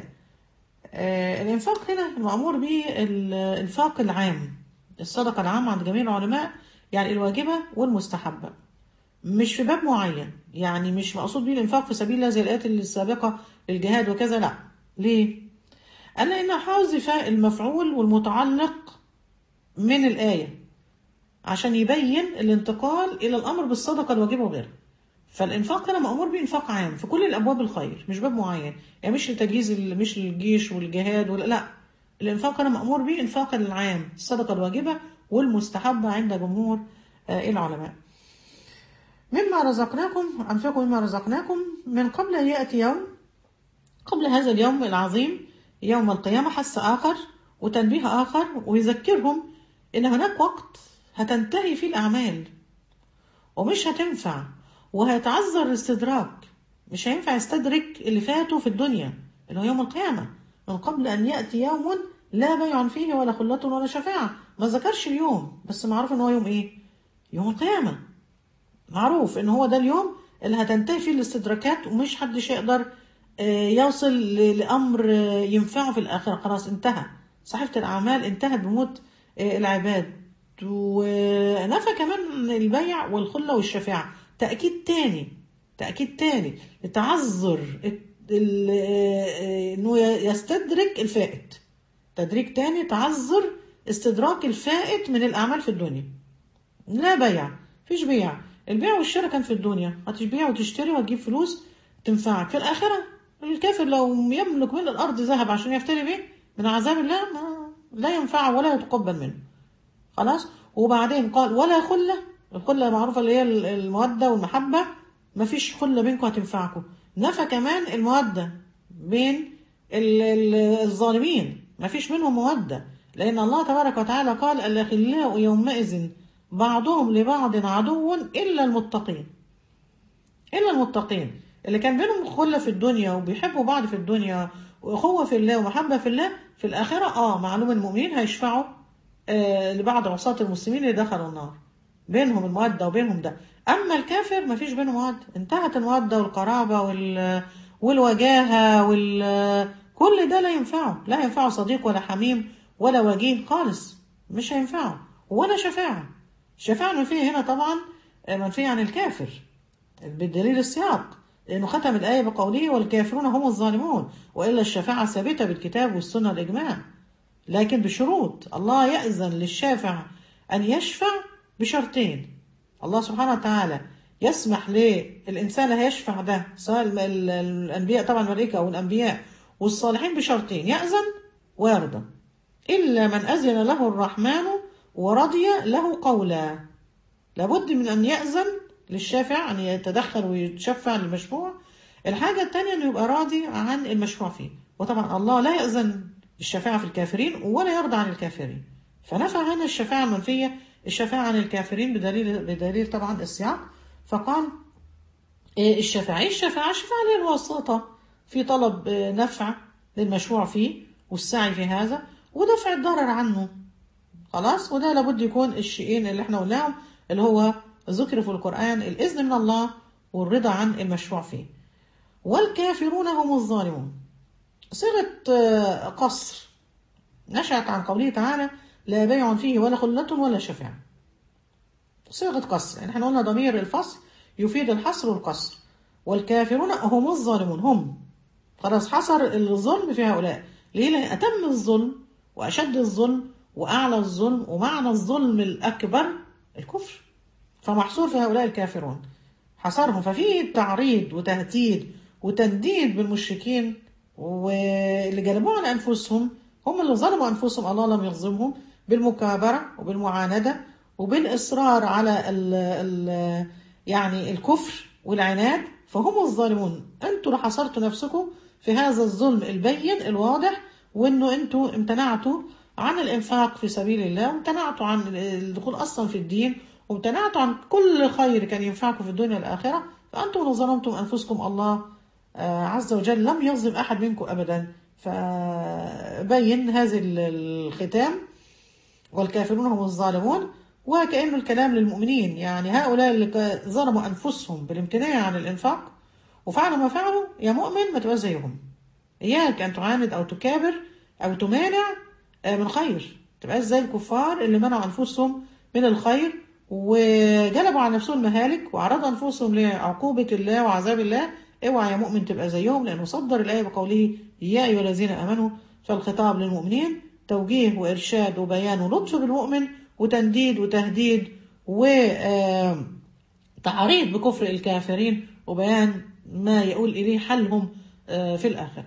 آه الإنفاق هنا المأمور به الإنفاق العام الصدقة العامة عند جميع العلماء يعني الواجبة والمستحبة مش في باب معين يعني مش مقصود بيه الإنفاق في سبيل الله زي الآيات السابقة للجهاد وكذا لا ليه؟ قال لأن حذف المفعول والمتعلق من الآية عشان يبين الانتقال إلى الأمر بالصدقة الواجبة وغيرها فالإنفاق هنا مأمور به إنفاق عام في كل الأبواب الخير مش باب معين يعني مش لتجهيز ال- مش للجيش والجهاد ولا لا الإنفاق هنا مأمور به إنفاق العام الصدقة الواجبة والمستحبة عند جمهور آه، العلماء مما رزقناكم أنفقوا مما رزقناكم من قبل أن يأتي يوم قبل هذا اليوم العظيم يوم القيامة حس آخر وتنبيه آخر ويذكرهم إن هناك وقت هتنتهي فيه الأعمال ومش هتنفع وهيتعذر الاستدراك مش هينفع يستدرك اللي فاته في الدنيا اللي هو يوم القيامة من قبل أن يأتي يوم لا بيع فيه ولا خلة ولا شفاعة ما ذكرش اليوم بس معروف إن هو يوم إيه يوم القيامة معروف ان هو ده اليوم اللي هتنتهي فيه الاستدراكات ومش حدش يقدر آه، يوصل ل- لامر آه، ينفعه في الاخره خلاص انتهى صحيفه الاعمال انتهت بموت آه، العباد ونفى كمان البيع والخله والشفاعه تاكيد تاني تاكيد تاني لتعذر الت- ال- آه، انه يستدرك الفائت تدريك تاني تعذر استدراك الفائت من الاعمال في الدنيا لا بيع فيش بيع البيع والشراء كان في الدنيا هتبيع وتشتري وتجيب فلوس تنفعك في الآخرة الكافر لو يملك من الأرض ذهب عشان يفتري به من عذاب الله ما لا ينفعه ولا يتقبل منه خلاص وبعدين قال ولا خلة الخلة معروفة اللي هي المودة والمحبة مفيش خلة بينكم هتنفعكم نفى كمان المودة بين ال- ال- الظالمين مفيش منهم مودة لأن الله تبارك وتعالى قال الأخلاء يومئذ بعضهم لبعض عدو إلا المتقين إلا المتقين اللي كان بينهم خلة في الدنيا وبيحبوا بعض في الدنيا وأخوة في الله ومحبة في الله في الآخرة آه معلوم المؤمنين هيشفعوا آه لبعض عصاة المسلمين اللي دخلوا النار بينهم المودة وبينهم ده أما الكافر مفيش بينهم مودة انتهت المودة والقرابة وال والوجاهة وال كل ده لا ينفعه لا ينفعه صديق ولا حميم ولا وجيه خالص مش هينفعه ولا شفاعة الشفاعة المنفية هنا طبعا منفية عن الكافر بدليل السياق لأنه ختم الآية بقوله والكافرون هم الظالمون وإلا الشفاعة ثابتة بالكتاب والسنة والإجماع لكن بشروط الله يأذن للشافع أن يشفع بشرطين الله سبحانه وتعالى يسمح للإنسان اللي هيشفع ده سواء ال- ال- الأنبياء طبعا الملائكة أو الأنبياء والصالحين بشرطين يأذن ويرضى إلا من أذن له الرحمن ورضي له قولا لابد من أن يأذن للشافع أن يتدخل ويتشفع للمشفوع الحاجة التانية أنه يبقى راضي عن المشفوع فيه وطبعا الله لا يأذن الشفاعة في الكافرين ولا يرضى عن الكافرين فنفى هنا الشفاعة المنفية الشفاعة عن الكافرين بدليل بدليل طبعا السياق فقال إيه الشفاعة إيه الشفاعة الشفاعة هي الواسطة في طلب آه، نفع للمشروع فيه والسعي في هذا ودفع الضرر عنه خلاص وده لابد يكون الشيئين اللي احنا قلناهم اللي هو ذكر في القرآن الإذن من الله والرضا عن المشروع فيه والكافرون هم الظالمون صيغة آه، قصر نشأت عن قوله تعالى لا بيع فيه ولا خلة ولا شفاعة صيغة قصر يعني احنا قلنا ضمير الفصل يفيد الحصر والقصر والكافرون هم الظالمون هم خلاص حصر الظلم في هؤلاء ليه لأن أتم الظلم وأشد الظلم وأعلى الظلم ومعنى الظلم الأكبر الكفر فمحصور في هؤلاء الكافرون حصرهم ففيه تعريض وتهديد وتنديد بالمشركين واللي جلبوه على أنفسهم هم اللي ظلموا أنفسهم الله لم يظلمهم بالمكابرة وبالمعاندة وبالإصرار على ال ال يعني الكفر والعناد فهم الظالمون انتوا اللي حصرتوا نفسكم في هذا الظلم البين الواضح وانه انتوا امتنعتوا عن الانفاق في سبيل الله وامتنعتوا عن الدخول اصلا في الدين وامتنعتوا عن كل خير كان ينفعكم في الدنيا والاخره فانتم اللي ظلمتم انفسكم الله آه، عز وجل لم يظلم احد منكم ابدا فبين هذا الختام والكافرون هم الظالمون وكأنه الكلام للمؤمنين يعني هؤلاء اللي ك- ظلموا أنفسهم بالامتناع عن الإنفاق وفعلوا ما فعلوا يا مؤمن ما تبقى زيهم إياك أن تعاند أو تكابر أو تمانع آه، من خير تبقى زي الكفار اللي منعوا أنفسهم من الخير وجلبوا على نفسهم المهالك وعرضوا أنفسهم لعقوبة الله وعذاب الله اوعى يا مؤمن تبقى زيهم لأنه صدر الآية بقوله يا أيها الذين آمنوا فالخطاب للمؤمنين توجيه وإرشاد وبيان ولطف بالمؤمن وتنديد وتهديد وتعريض بكفر الكافرين وبيان ما يقول إليه حلهم آه، في الآخرة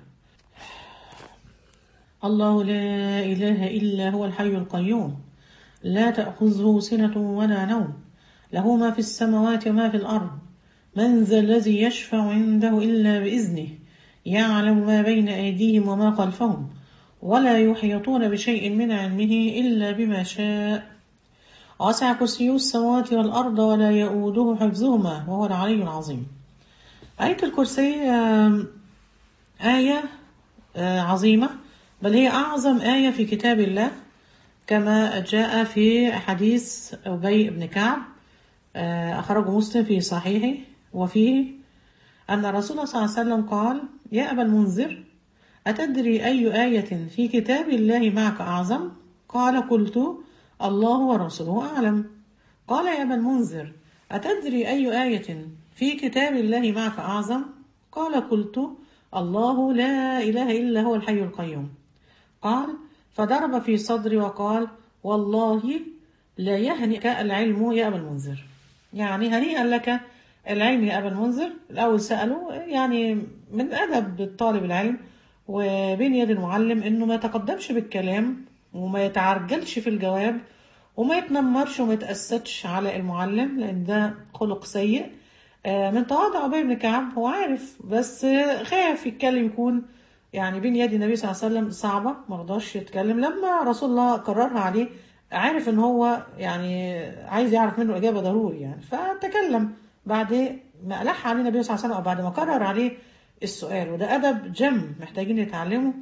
الله لا إله إلا هو الحي القيوم لا تأخذه سنة ولا نوم له ما في السماوات وما في الأرض من ذا الذي يشفع عنده إلا بإذنه يعلم ما بين أيديهم وما خلفهم ولا يحيطون بشيء من علمه إلا بما شاء وسع كرسيه السماوات والأرض ولا يؤوده حفظهما وهو العلي العظيم آية الكرسي آم، آية آه، عظيمة بل هي أعظم آية في كتاب الله كما جاء في حديث أبي بن كعب آه، أخرجه مسلم في صحيحه وفيه أن الرسول صلى الله عليه وسلم قال يا أبا المنذر أتدري أي آية في كتاب الله معك أعظم؟ قال قلت الله ورسوله أعلم قال يا أبا المنذر أتدري أي آية في كتاب الله معك أعظم؟ قال قلت الله لا إله إلا هو الحي القيوم قال فضرب في صدري وقال والله لا يهنئك العلم يا أبا المنذر يعني هنيئا لك العلم يا أبا المنذر الأول سأله يعني من أدب طالب العلم وبين يد المعلم إنه ما يتقدمش بالكلام وما يتعرجلش في الجواب وما يتنمرش وما يتأسدش على المعلم لأن ده خلق سيء آه، من تواضع أبي بن كعب هو عارف بس آه، خاف يتكلم يكون يعني بين يدي النبي صلى الله عليه وسلم صعبة ما رضاش يتكلم لما رسول الله قررها عليه عارف ان هو يعني عايز يعرف منه اجابة ضروري يعني فتكلم بعد ما ألح عليه النبي صلى الله عليه وسلم او بعد ما قرر عليه السؤال وده ادب جم محتاجين نتعلمه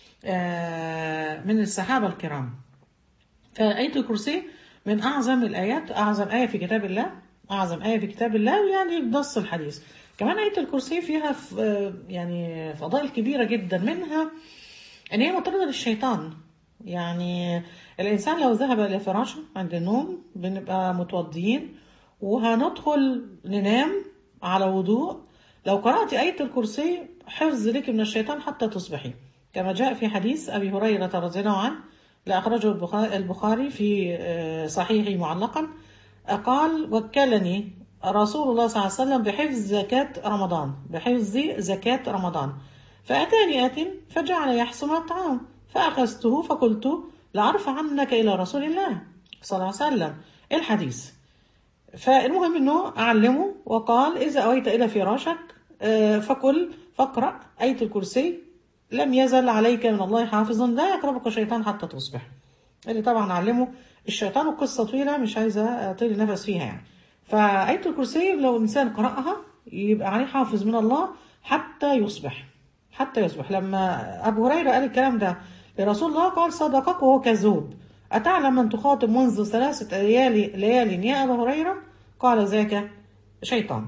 آه، من الصحابة الكرام فآية الكرسي من أعظم الآيات أعظم آية في كتاب الله أعظم آية في كتاب الله ويعني بنص الحديث كمان آية الكرسي فيها ف- آه، يعني فضائل كبيرة جدا منها إن هي مطردة للشيطان يعني الإنسان لو ذهب إلى فراشه عند النوم بنبقى متوضيين وهندخل ننام على وضوء لو قرأت آية الكرسي حفظ لك من الشيطان حتى تصبحي كما جاء في حديث أبي هريرة رضي الله عنه لأخرجه البخا- البخاري في آه، صحيحه معلقا قال وكلني رسول الله صلى الله عليه وسلم بحفظ زكاة رمضان بحفظ زكاة رمضان فأتاني آت فجعل يحسم الطعام فأخذته فقلت لأرفع عنك إلى رسول الله صلى الله عليه وسلم الحديث فالمهم انه اعلمه وقال اذا اويت الى فراشك آه، فكل فاقرا ايه الكرسي لم يزل عليك من الله حافظ لا يقربك شيطان حتى تصبح اللي طبعا علمه الشيطان وقصه طويله مش عايزه اطيل النفس فيها يعني فايه الكرسي لو انسان قراها يبقى عليه حافظ من الله حتى يصبح حتى يصبح لما ابو هريره قال الكلام ده لرسول الله قال صدقك وهو كذوب أتعلم من تخاطب منذ ثلاثة ليال ليال يا أبا هريرة قال ذاك شيطان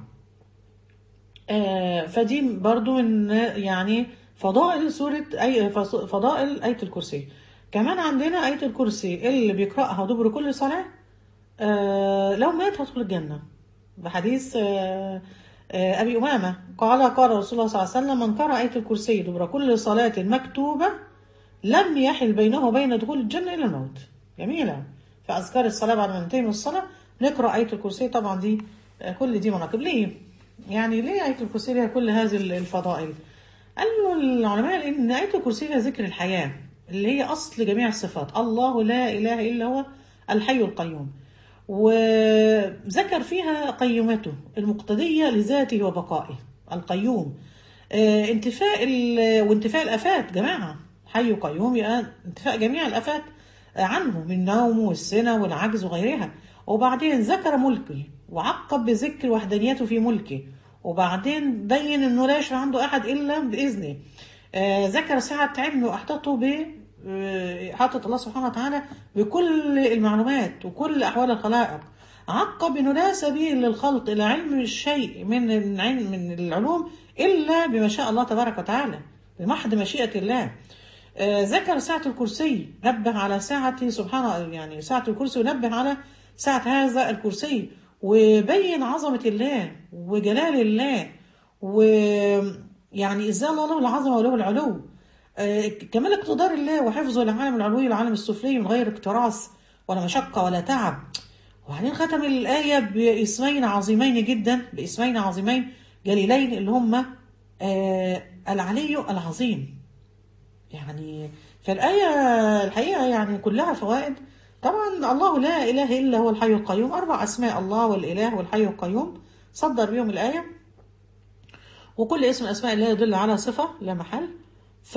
آه فدي برضو من يعني فضائل سورة أي فص- فضائل آية الكرسي كمان عندنا آية الكرسي اللي بيقرأها دبر كل صلاة آه لو مات هيدخل الجنة بحديث آه آه أبي أمامة قال قال رسول الله صلى الله عليه وسلم من قرأ آية الكرسي دبر كل صلاة مكتوبة لم يحل بينه وبين دخول الجنة إلا الموت جميلة فأذكار الصلاة بعد ما ننتهي من الصلاة نقرأ آية الكرسي طبعا دي آه، كل دي مناقب ليه؟ يعني ليه آية الكرسي ليها كل هذه الفضائل؟ قالوا العلماء إن آية الكرسي لها ذكر الحياة اللي هي أصل جميع الصفات الله لا إله إلا هو الحي القيوم وذكر فيها قيمته المقتدية لذاته وبقائه القيوم آه، انتفاء ال- وانتفاء الآفات جماعة حي قيوم يبقى انتفاء جميع الآفات عنه من النوم والسنة والعجز وغيرها وبعدين ذكر ملكه وعقب بذكر وحدانيته في ملكه وبعدين بين انه لا يشفع عنده احد الا باذنه آه، ذكر سعة علمه واحاطته ب آه، احاطة الله سبحانه وتعالى بكل المعلومات وكل احوال الخلائق عقب انه لا سبيل للخلق الى علم الشيء من العلم من العلوم الا بما شاء الله تبارك وتعالى بمحض مشيئة الله آه، ذكر ساعة الكرسي نبه على ساعة سبحانه يعني ساعة الكرسي ونبه على ساعة هذا الكرسي وبين عظمة الله وجلال الله ويعني ازاي الله له العظمة وله العلو آه، كمال اقتدار الله وحفظه للعالم العلوي والعالم السفلي من غير اكتراث ولا مشقة ولا تعب وبعدين ختم الآية باسمين عظيمين جدا باسمين عظيمين جليلين اللي هما آه، العلي العظيم يعني فالآية الحقيقة يعني كلها فوائد طبعا الله لا إله إلا هو الحي القيوم أربع أسماء الله والإله والحي القيوم صدر بيهم الآية وكل اسم من أسماء الله يدل على صفة لا محل ف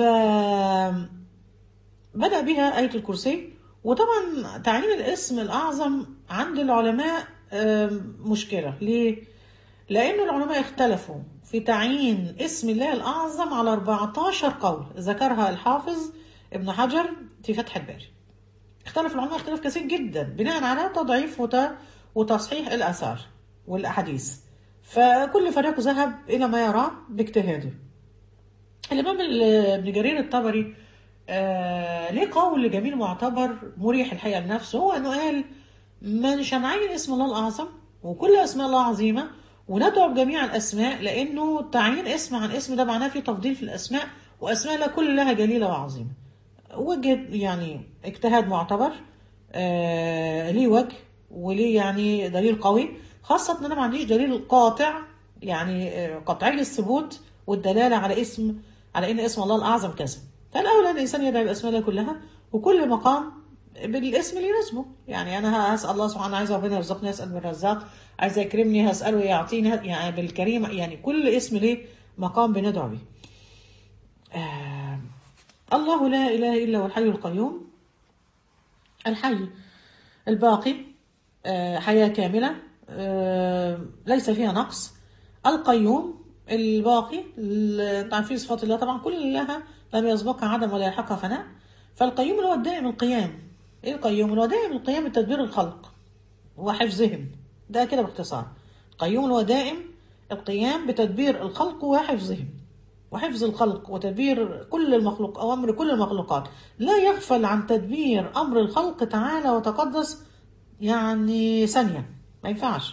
بدأ بها آية الكرسي وطبعا تعيين الاسم الأعظم عند العلماء آم، مشكلة ليه؟ لأن العلماء اختلفوا في تعيين اسم الله الأعظم على 14 قول ذكرها الحافظ ابن حجر في فتح الباري اختلف العلماء اختلاف كثير جدا بناء على تضعيف وت- وتصحيح الآثار والأحاديث فكل فريق ذهب إلى ما يراه باجتهاده الإمام ال- ابن جرير الطبري آه ليه قول جميل معتبر مريح الحقيقة لنفسه هو أنه قال مش هنعين اسم الله الأعظم وكل أسماء الله عظيمة وندعو بجميع الأسماء لأنه تعيين اسم عن اسم ده معناه في تفضيل في الأسماء وأسماء لا كلها جليلة وعظيمة وجه يعني اجتهاد معتبر آه ليه وجه وليه يعني دليل قوي خاصة ان انا ما عنديش دليل قاطع يعني آه، قطعي الثبوت والدلالة على اسم على ان اسم الله الاعظم كذا فالاولى ان الانسان يدعي الاسماء الله كلها وكل مقام بالاسم اللي يناسبه يعني انا هسال الله سبحانه عايز ربنا يرزقني اسال بالرزاق عايز يكرمني هساله يعطيني يعني بالكريم يعني كل اسم ليه مقام بندعو به آه الله لا اله الا هو الحي القيوم الحي الباقي آه، حياة كاملة آه، ليس فيها نقص القيوم الباقي ال- عارفين صفات الله طبعا كلها لم يسبقها عدم ولا يلحقها فناء فالقيوم اللي هو الدائم القيام ايه القيوم اللي هو دائم القيام بتدبير الخلق وحفظهم ده كده باختصار القيوم اللي هو دائم القيام بتدبير الخلق وحفظهم وحفظ الخلق وتدبير كل المخلوق أو أمر كل المخلوقات لا يغفل عن تدبير أمر الخلق تعالى وتقدس يعني ثانية ما ينفعش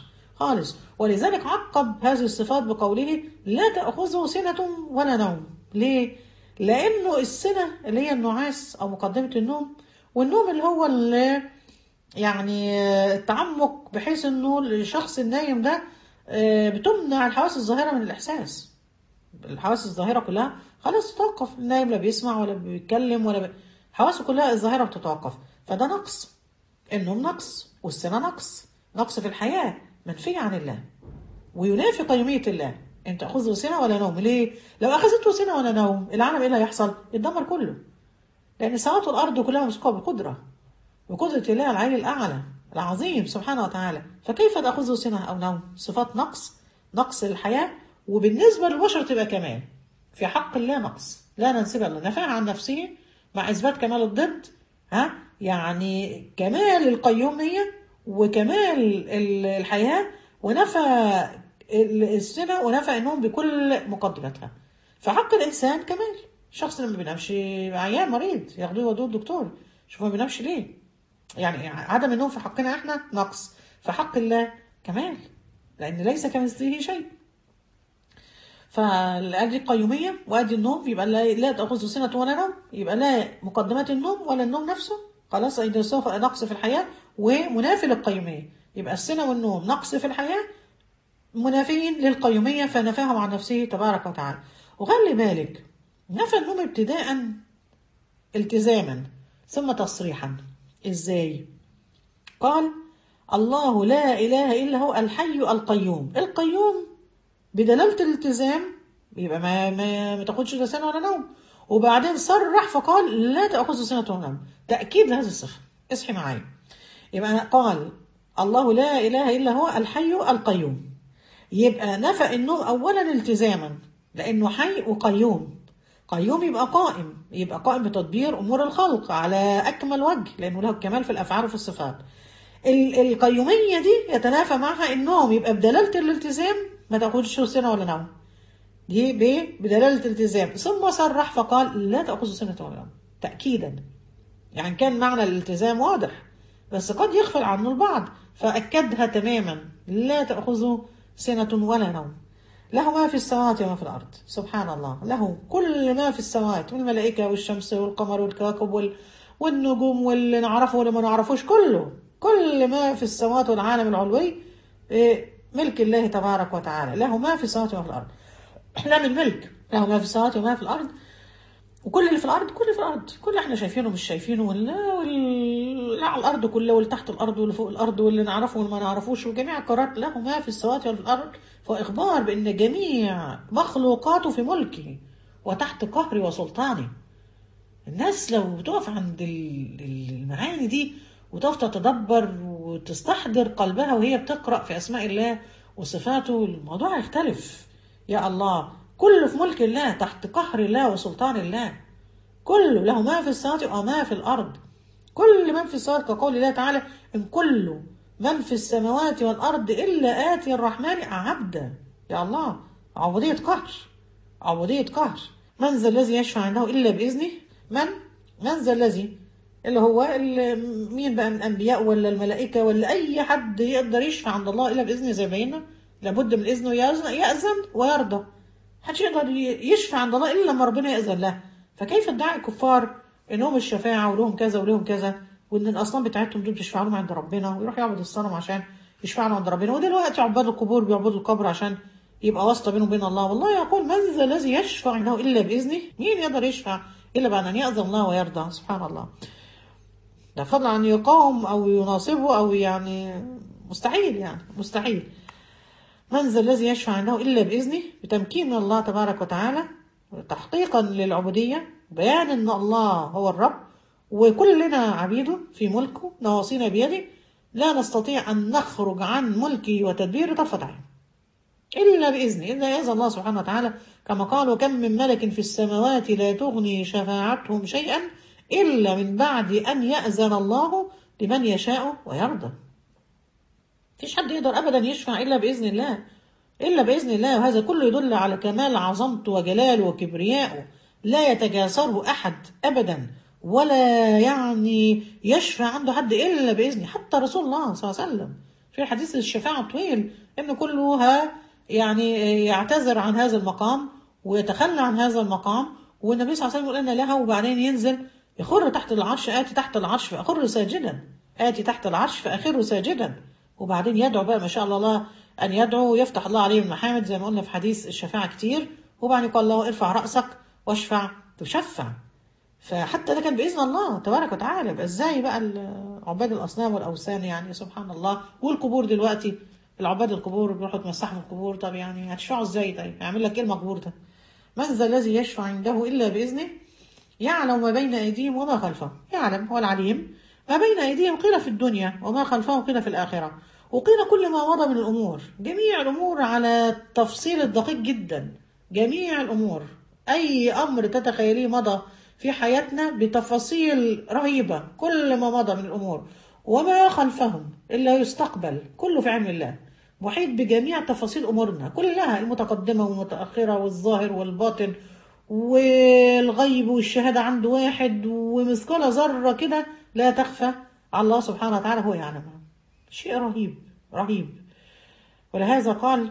خالص ولذلك عقب هذه الصفات بقوله لا تأخذه سنة ولا نوم ليه؟ لأنه السنة اللي هي النعاس أو مقدمة النوم والنوم اللي هو اللي يعني التعمق بحيث انه الشخص النايم ده بتمنع الحواس الظاهرة من الإحساس الحواس الظاهرة كلها خلاص تتوقف النايم لا بيسمع ولا بيتكلم ولا ب... حواسه كلها الظاهرة بتتوقف فده نقص النوم نقص والسنة نقص نقص في الحياة منفية عن الله وينافي قيومية الله انت تأخذه سنة ولا نوم ليه؟ لو أخذته سنة ولا نوم العالم ايه اللي هيحصل؟ يتدمر كله لأن سماوات الأرض كلها مسكوها بقدرة بقدرة الله العلي الأعلى العظيم سبحانه وتعالى فكيف تأخذه سنة أو نوم؟ صفات نقص نقص الحياة وبالنسبة للبشر تبقى كمال في حق الله نقص لا ننسبها له نفاها عن نفسه مع إثبات كمال الضد ها يعني كمال القيومية وكمال الحياة ونفى السنة ونفى النوم بكل مقدماتها فحق الإنسان كمال الشخص اللي ما بينامش عيان مريض ياخدوه يودوه الدكتور شوفوا ما بينامش ليه يعني عدم النوم في حقنا احنا نقص في حق الله كمال لأن ليس كمثله شيء فادي القيوميه وادي النوم يبقى لا, لا تاخذه سنه ولا نوم يبقى لا مقدمات النوم ولا النوم نفسه خلاص اذا سوف نقص في الحياه ومنافي للقيوميه يبقى السنه والنوم نقص في الحياه منافيين للقيوميه فنفاهم عن نفسه تبارك وتعالى وخلي بالك نفى النوم ابتداء التزاما ثم تصريحا ازاي قال الله لا اله الا هو الحي القيوم القيوم بدلالة الالتزام يبقى ما ما, ما تاخدش لا سنة ولا نوم وبعدين صرح فقال لا تأخذ سنة ولا نوم تأكيد لهذه الصفة اصحي معايا يبقى قال الله لا إله إلا هو الحي القيوم يبقى نفى النوم أولا التزاما لأنه حي وقيوم قيوم يبقى قائم يبقى قائم بتدبير أمور الخلق على أكمل وجه لأنه له الكمال في الأفعال وفي الصفات القيومية دي يتنافى معها النوم يبقى بدلالة الالتزام ما تاخدش سنة ولا نوم دي ب بدلالة الالتزام ثم صرح فقال لا تأخذ سنة ولا نوم تأكيدا يعني كان معنى الالتزام واضح بس قد يغفل عنه البعض فأكدها تماما لا تأخذه سنة ولا نوم له ما في السماوات وما في الأرض سبحان الله له كل ما في السماوات من الملائكة والشمس والقمر والكواكب وال... والنجوم واللي نعرفه واللي ما نعرفوش كله كل ما في السماوات والعالم العلوي ملك الله تبارك وتعالى له ما في السماوات وما في الأرض لا من ملك له ما في السماوات وما في الأرض وكل اللي في الأرض كل اللي في الأرض كل اللي احنا شايفينه مش شايفينه ولا واللي على الأرض كله واللي تحت الأرض واللي فوق الأرض واللي نعرفه واللي ما نعرفوش وجميع القارات له ما في السماوات وما في الأرض فإخبار بأن جميع مخلوقاته في ملكه وتحت قهري وسلطاني الناس لو بتقف عند المعاني دي وتقف تتدبر وتستحضر قلبها وهي بتقرأ في أسماء الله وصفاته الموضوع يختلف يا الله كله في ملك الله تحت قهر الله وسلطان الله كله له ما في السماوات وما في الأرض كل من في السماوات كقول الله تعالى إن كل من في السماوات والأرض إلا آتي الرحمن عبدا يا الله عبودية قهر عبودية قهر من ذا الذي يشفع عنده إلا بإذنه من من ذا الذي اللي هو اللي مين بقى من الانبياء ولا الملائكه ولا اي حد يقدر يشفع عند الله الا باذنه زي بينا لابد من اذنه ياذن ويرضى محدش يقدر يشفع عند الله الا لما ربنا ياذن له فكيف ادعاء الكفار انهم الشفاعه ولهم كذا ولهم كذا وان الاصنام بتاعتهم دول بتشفع لهم عند ربنا ويروح يعبد الصنم عشان يشفع له عند ربنا ودلوقتي عباد القبور بيعبدوا القبر عشان يبقى واسطه بينه وبين الله والله يقول من ذا الذي يشفع عنده الا باذنه مين يقدر يشفع الا بعد ان ياذن الله ويرضى سبحان الله ده فضلا عن يقاوم او يناصبه او يعني مستحيل يعني مستحيل من ذا الذي يشفع عنده الا باذنه بتمكين من الله تبارك وتعالى تحقيقا للعبوديه بيان ان الله هو الرب وكلنا عبيده في ملكه نواصينا بيده لا نستطيع ان نخرج عن ملكه وتدبيره طرفه عين الا باذنه الا ياذن الله سبحانه وتعالى كما قال وكم من ملك في السماوات لا تغني شفاعتهم شيئا إلا من بعد أن يأذن الله لمن يشاء ويرضى فيش حد يقدر أبدا يشفع إلا بإذن الله إلا بإذن الله وهذا كله يدل على كمال عظمته وجلاله وكبريائه لا يتجاسره أحد أبدا ولا يعني يشفع عنده حد إلا بإذنه حتى رسول الله صلى الله عليه وسلم في حديث الشفاعة طويل إن كلها يعني يعتذر عن هذا المقام ويتخلى عن هذا المقام والنبي صلى الله عليه وسلم يقول لنا لها وبعدين ينزل يخر تحت العرش آتي تحت العرش فأخر ساجدا آتي تحت العرش فأخر ساجدا وبعدين يدعو بقى ما شاء الله الله أن يدعو ويفتح الله عليه المحامد زي ما قلنا في حديث الشفاعة كتير وبعدين يقول الله ارفع رأسك واشفع تشفع فحتى ده كان باذن الله تبارك وتعالى يبقى ازاي بقى عباد الاصنام والاوثان يعني سبحان الله والقبور دلوقتي العباد القبور بيروحوا يتمسحوا في القبور طب يعني هتشفعوا ازاي طيب يعمل لك ايه المقبور ده من ذا الذي يشفع عنده الا باذنه يعلم ما بين ايديهم وما خلفهم يعلم هو العليم ما بين ايديهم قيل في الدنيا وما خلفهم قيل في الاخره وقيل كل ما مضى من الامور جميع الامور على تفصيل الدقيق جدا جميع الامور اي امر تتخيليه مضى في حياتنا بتفاصيل رهيبة كل ما مضى من الأمور وما خلفهم إلا يستقبل كله في علم الله محيط بجميع تفاصيل أمورنا كلها المتقدمة والمتأخرة والظاهر والباطن والغيب والشهادة عند واحد ومثقال ذرة كده لا تخفى على الله سبحانه وتعالى هو يعلمها شيء رهيب رهيب ولهذا قال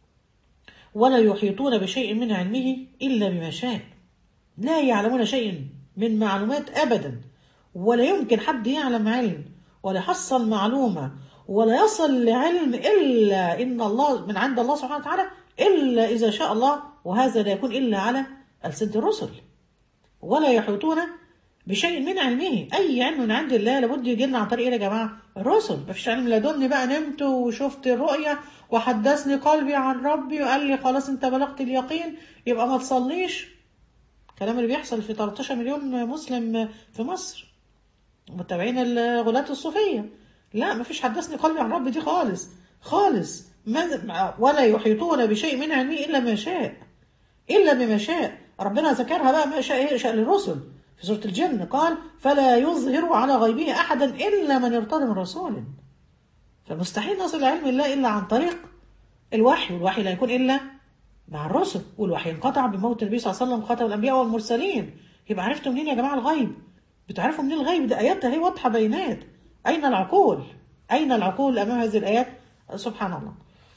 ولا يحيطون بشيء من علمه إلا بما شاء لا يعلمون شيء من معلومات أبدا ولا يمكن حد يعلم علم ولا يحصل معلومة ولا يصل لعلم إلا إن الله من عند الله سبحانه وتعالى إلا إذا شاء الله وهذا لا يكون إلا على ألسنة الرسل ولا يحيطون بشيء من علمه أي علم من عند الله لابد يجي لنا عن طريق إيه يا جماعة الرسل مفيش علم لدني بقى نمت وشفت الرؤية وحدثني قلبي عن ربي وقال لي خلاص أنت بلغت اليقين يبقى ما تصليش الكلام اللي بيحصل في 13 مليون مسلم في مصر متابعين الغلاة الصوفية لا ما فيش حدثني قلبي عن ربي دي خالص خالص ولا يحيطون بشيء من علمه إلا ما شاء إلا بما شاء ربنا ذكرها بقى ما شاء إيه شاء للرسل في سورة الجن قال فلا يظهر على غيبه أحدا إلا من ارتضى من رسول فمستحيل نصل لعلم الله إلا عن طريق الوحي والوحي لا يكون إلا مع الرسل والوحي انقطع بموت النبي صلى الله عليه وسلم خاتم الانبياء والمرسلين يبقى عرفتوا منين يا جماعه الغيب بتعرفوا منين الغيب ده ايات هي واضحه بينات اين العقول اين العقول امام هذه الايات سبحان الله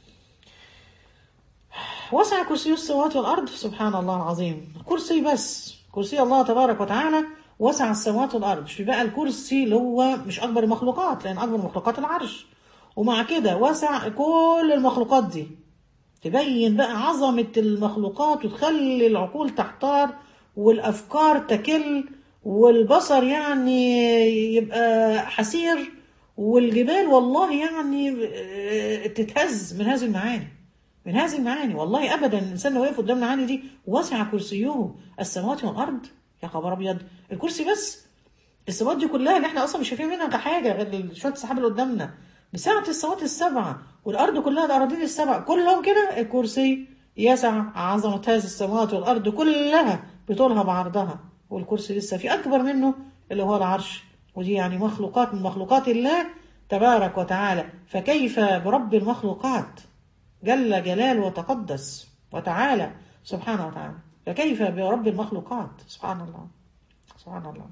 وسع كرسي السماوات والارض سبحان الله العظيم كرسي بس كرسي الله تبارك وتعالى وسع السماوات والارض مش بقى الكرسي اللي هو مش اكبر المخلوقات لان اكبر المخلوقات العرش ومع كده وسع كل المخلوقات دي تبين بقى عظمة المخلوقات وتخلي العقول تحتار والأفكار تكل والبصر يعني يبقى حسير والجبال والله يعني تتهز من هذه المعاني من هذه المعاني والله أبدا الإنسان لو وقف قدام المعاني دي وسع كرسيه السماوات والأرض يا خبر أبيض الكرسي بس السماوات دي كلها اللي احنا أصلا مش شايفين منها حاجة غير شوية السحاب اللي قدامنا بسعة السماوات السبعة والأرض كلها الأراضين السبع كلهم كده الكرسي يسع عظمة هذه السماوات والأرض كلها بطولها بعرضها والكرسي لسه في أكبر منه اللي هو العرش ودي يعني مخلوقات من مخلوقات الله تبارك وتعالى فكيف برب المخلوقات جل جلاله وتقدس وتعالى سبحانه وتعالى فكيف برب المخلوقات سبحان الله سبحان الله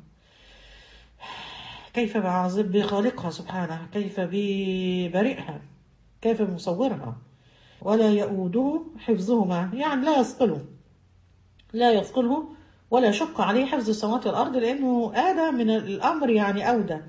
كيف بخالقها سبحانه كيف ببارئها كيف بمصورها ولا يؤوده حفظهما يعني لا يثقله لا يثقله ولا يشق عليه حفظ السماوات والأرض لأنه آدى من الأمر يعني أودى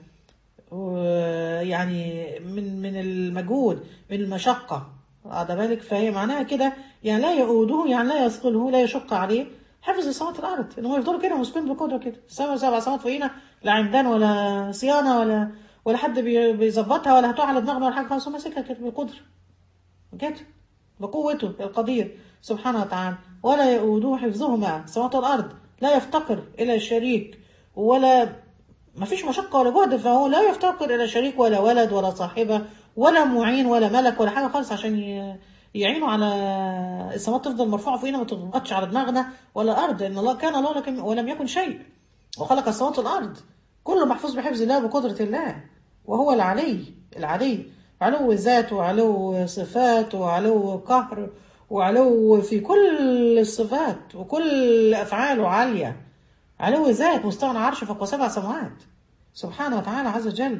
يعني من من المجهود من المشقة هذا بالك فهي معناها كده يعني لا يؤوده يعني لا يثقله لا يشق عليه حفظ السماوات والارض ان هم يفضلوا كده مسكين بقدره كده السماء سبع سماوات فوقينا لا عمدان ولا صيانه ولا ولا حد بيظبطها ولا هتقع على دماغنا ولا حاجه خالص هو ماسكها كده بقدره كده بقوته القدير سبحانه وتعالى ولا يؤوده حفظهما السماوات والارض لا يفتقر الى شريك ولا ما فيش مشقه ولا جهد فهو لا يفتقر الى شريك ولا ولد ولا صاحبه ولا معين ولا ملك ولا حاجه خالص عشان يعينوا على السماوات تفضل مرفوعه فوقنا ما تضغطش على دماغنا ولا الارض ان الله كان الله لكن ولم يكن شيء وخلق السماوات والارض كله محفوظ بحفظ الله وقدره الله وهو العلي العلي علو ذات وعلو صفات وعلو قهر وعلو في كل الصفات وكل افعاله عاليه علو ذات مستوى عرش فوق سبع سماوات سبحانه وتعالى عز وجل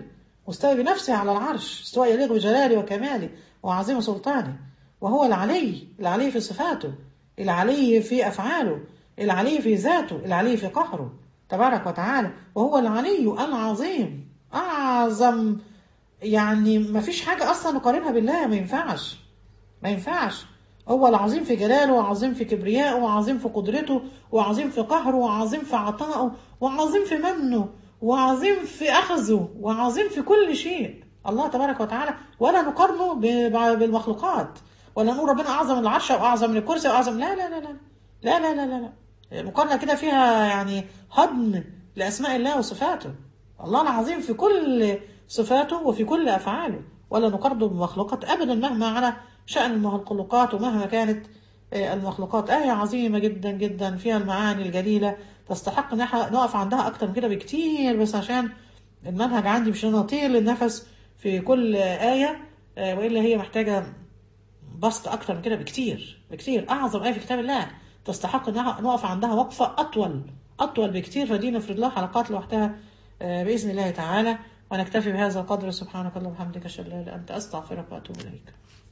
مستوي بنفسه على العرش استواء يليق بجلاله وكماله وعظيم سلطانه وهو العلي العلي في صفاته العلي في أفعاله العلي في ذاته العلي في قهره تبارك وتعالى وهو العلي العظيم أعظم يعني ما فيش حاجة أصلا نقارنها بالله ما ينفعش ما ينفعش هو العظيم في جلاله وعظيم في كبريائه وعظيم في قدرته وعظيم في قهره وعظيم في عطائه وعظيم في منه وعظيم في أخذه وعظيم في كل شيء الله تبارك وتعالى ولا نقارنه ب- بالمخلوقات ولا نقول ربنا أعظم من العرش أو أعظم من الكرسي أو أعظم لا لا لا لا لا لا لا لا, لا. مقارنة كده فيها يعني هضم لأسماء الله وصفاته الله العظيم في كل صفاته وفي كل أفعاله ولا نقارنه بمخلوقات أبدا مهما على شأن المخلوقات ومهما كانت آه، المخلوقات آية عظيمة جدا جدا فيها المعاني الجليلة تستحق ان احنا نقف عندها أكتر من كده بكتير بس عشان المنهج عندي مش نطيل النفس في كل آية آه، وإلا هي محتاجة بسط أكتر من كده بكتير بكتير أعظم آية في كتاب الله تستحق ان نقف عندها وقفة أطول أطول بكتير فدي نفرد لها حلقات لوحدها آه، بإذن الله تعالى ونكتفي بهذا القدر سبحانك اللهم وبحمدك أشهد أن لا إله إلا أنت أستغفرك وأتوب إليك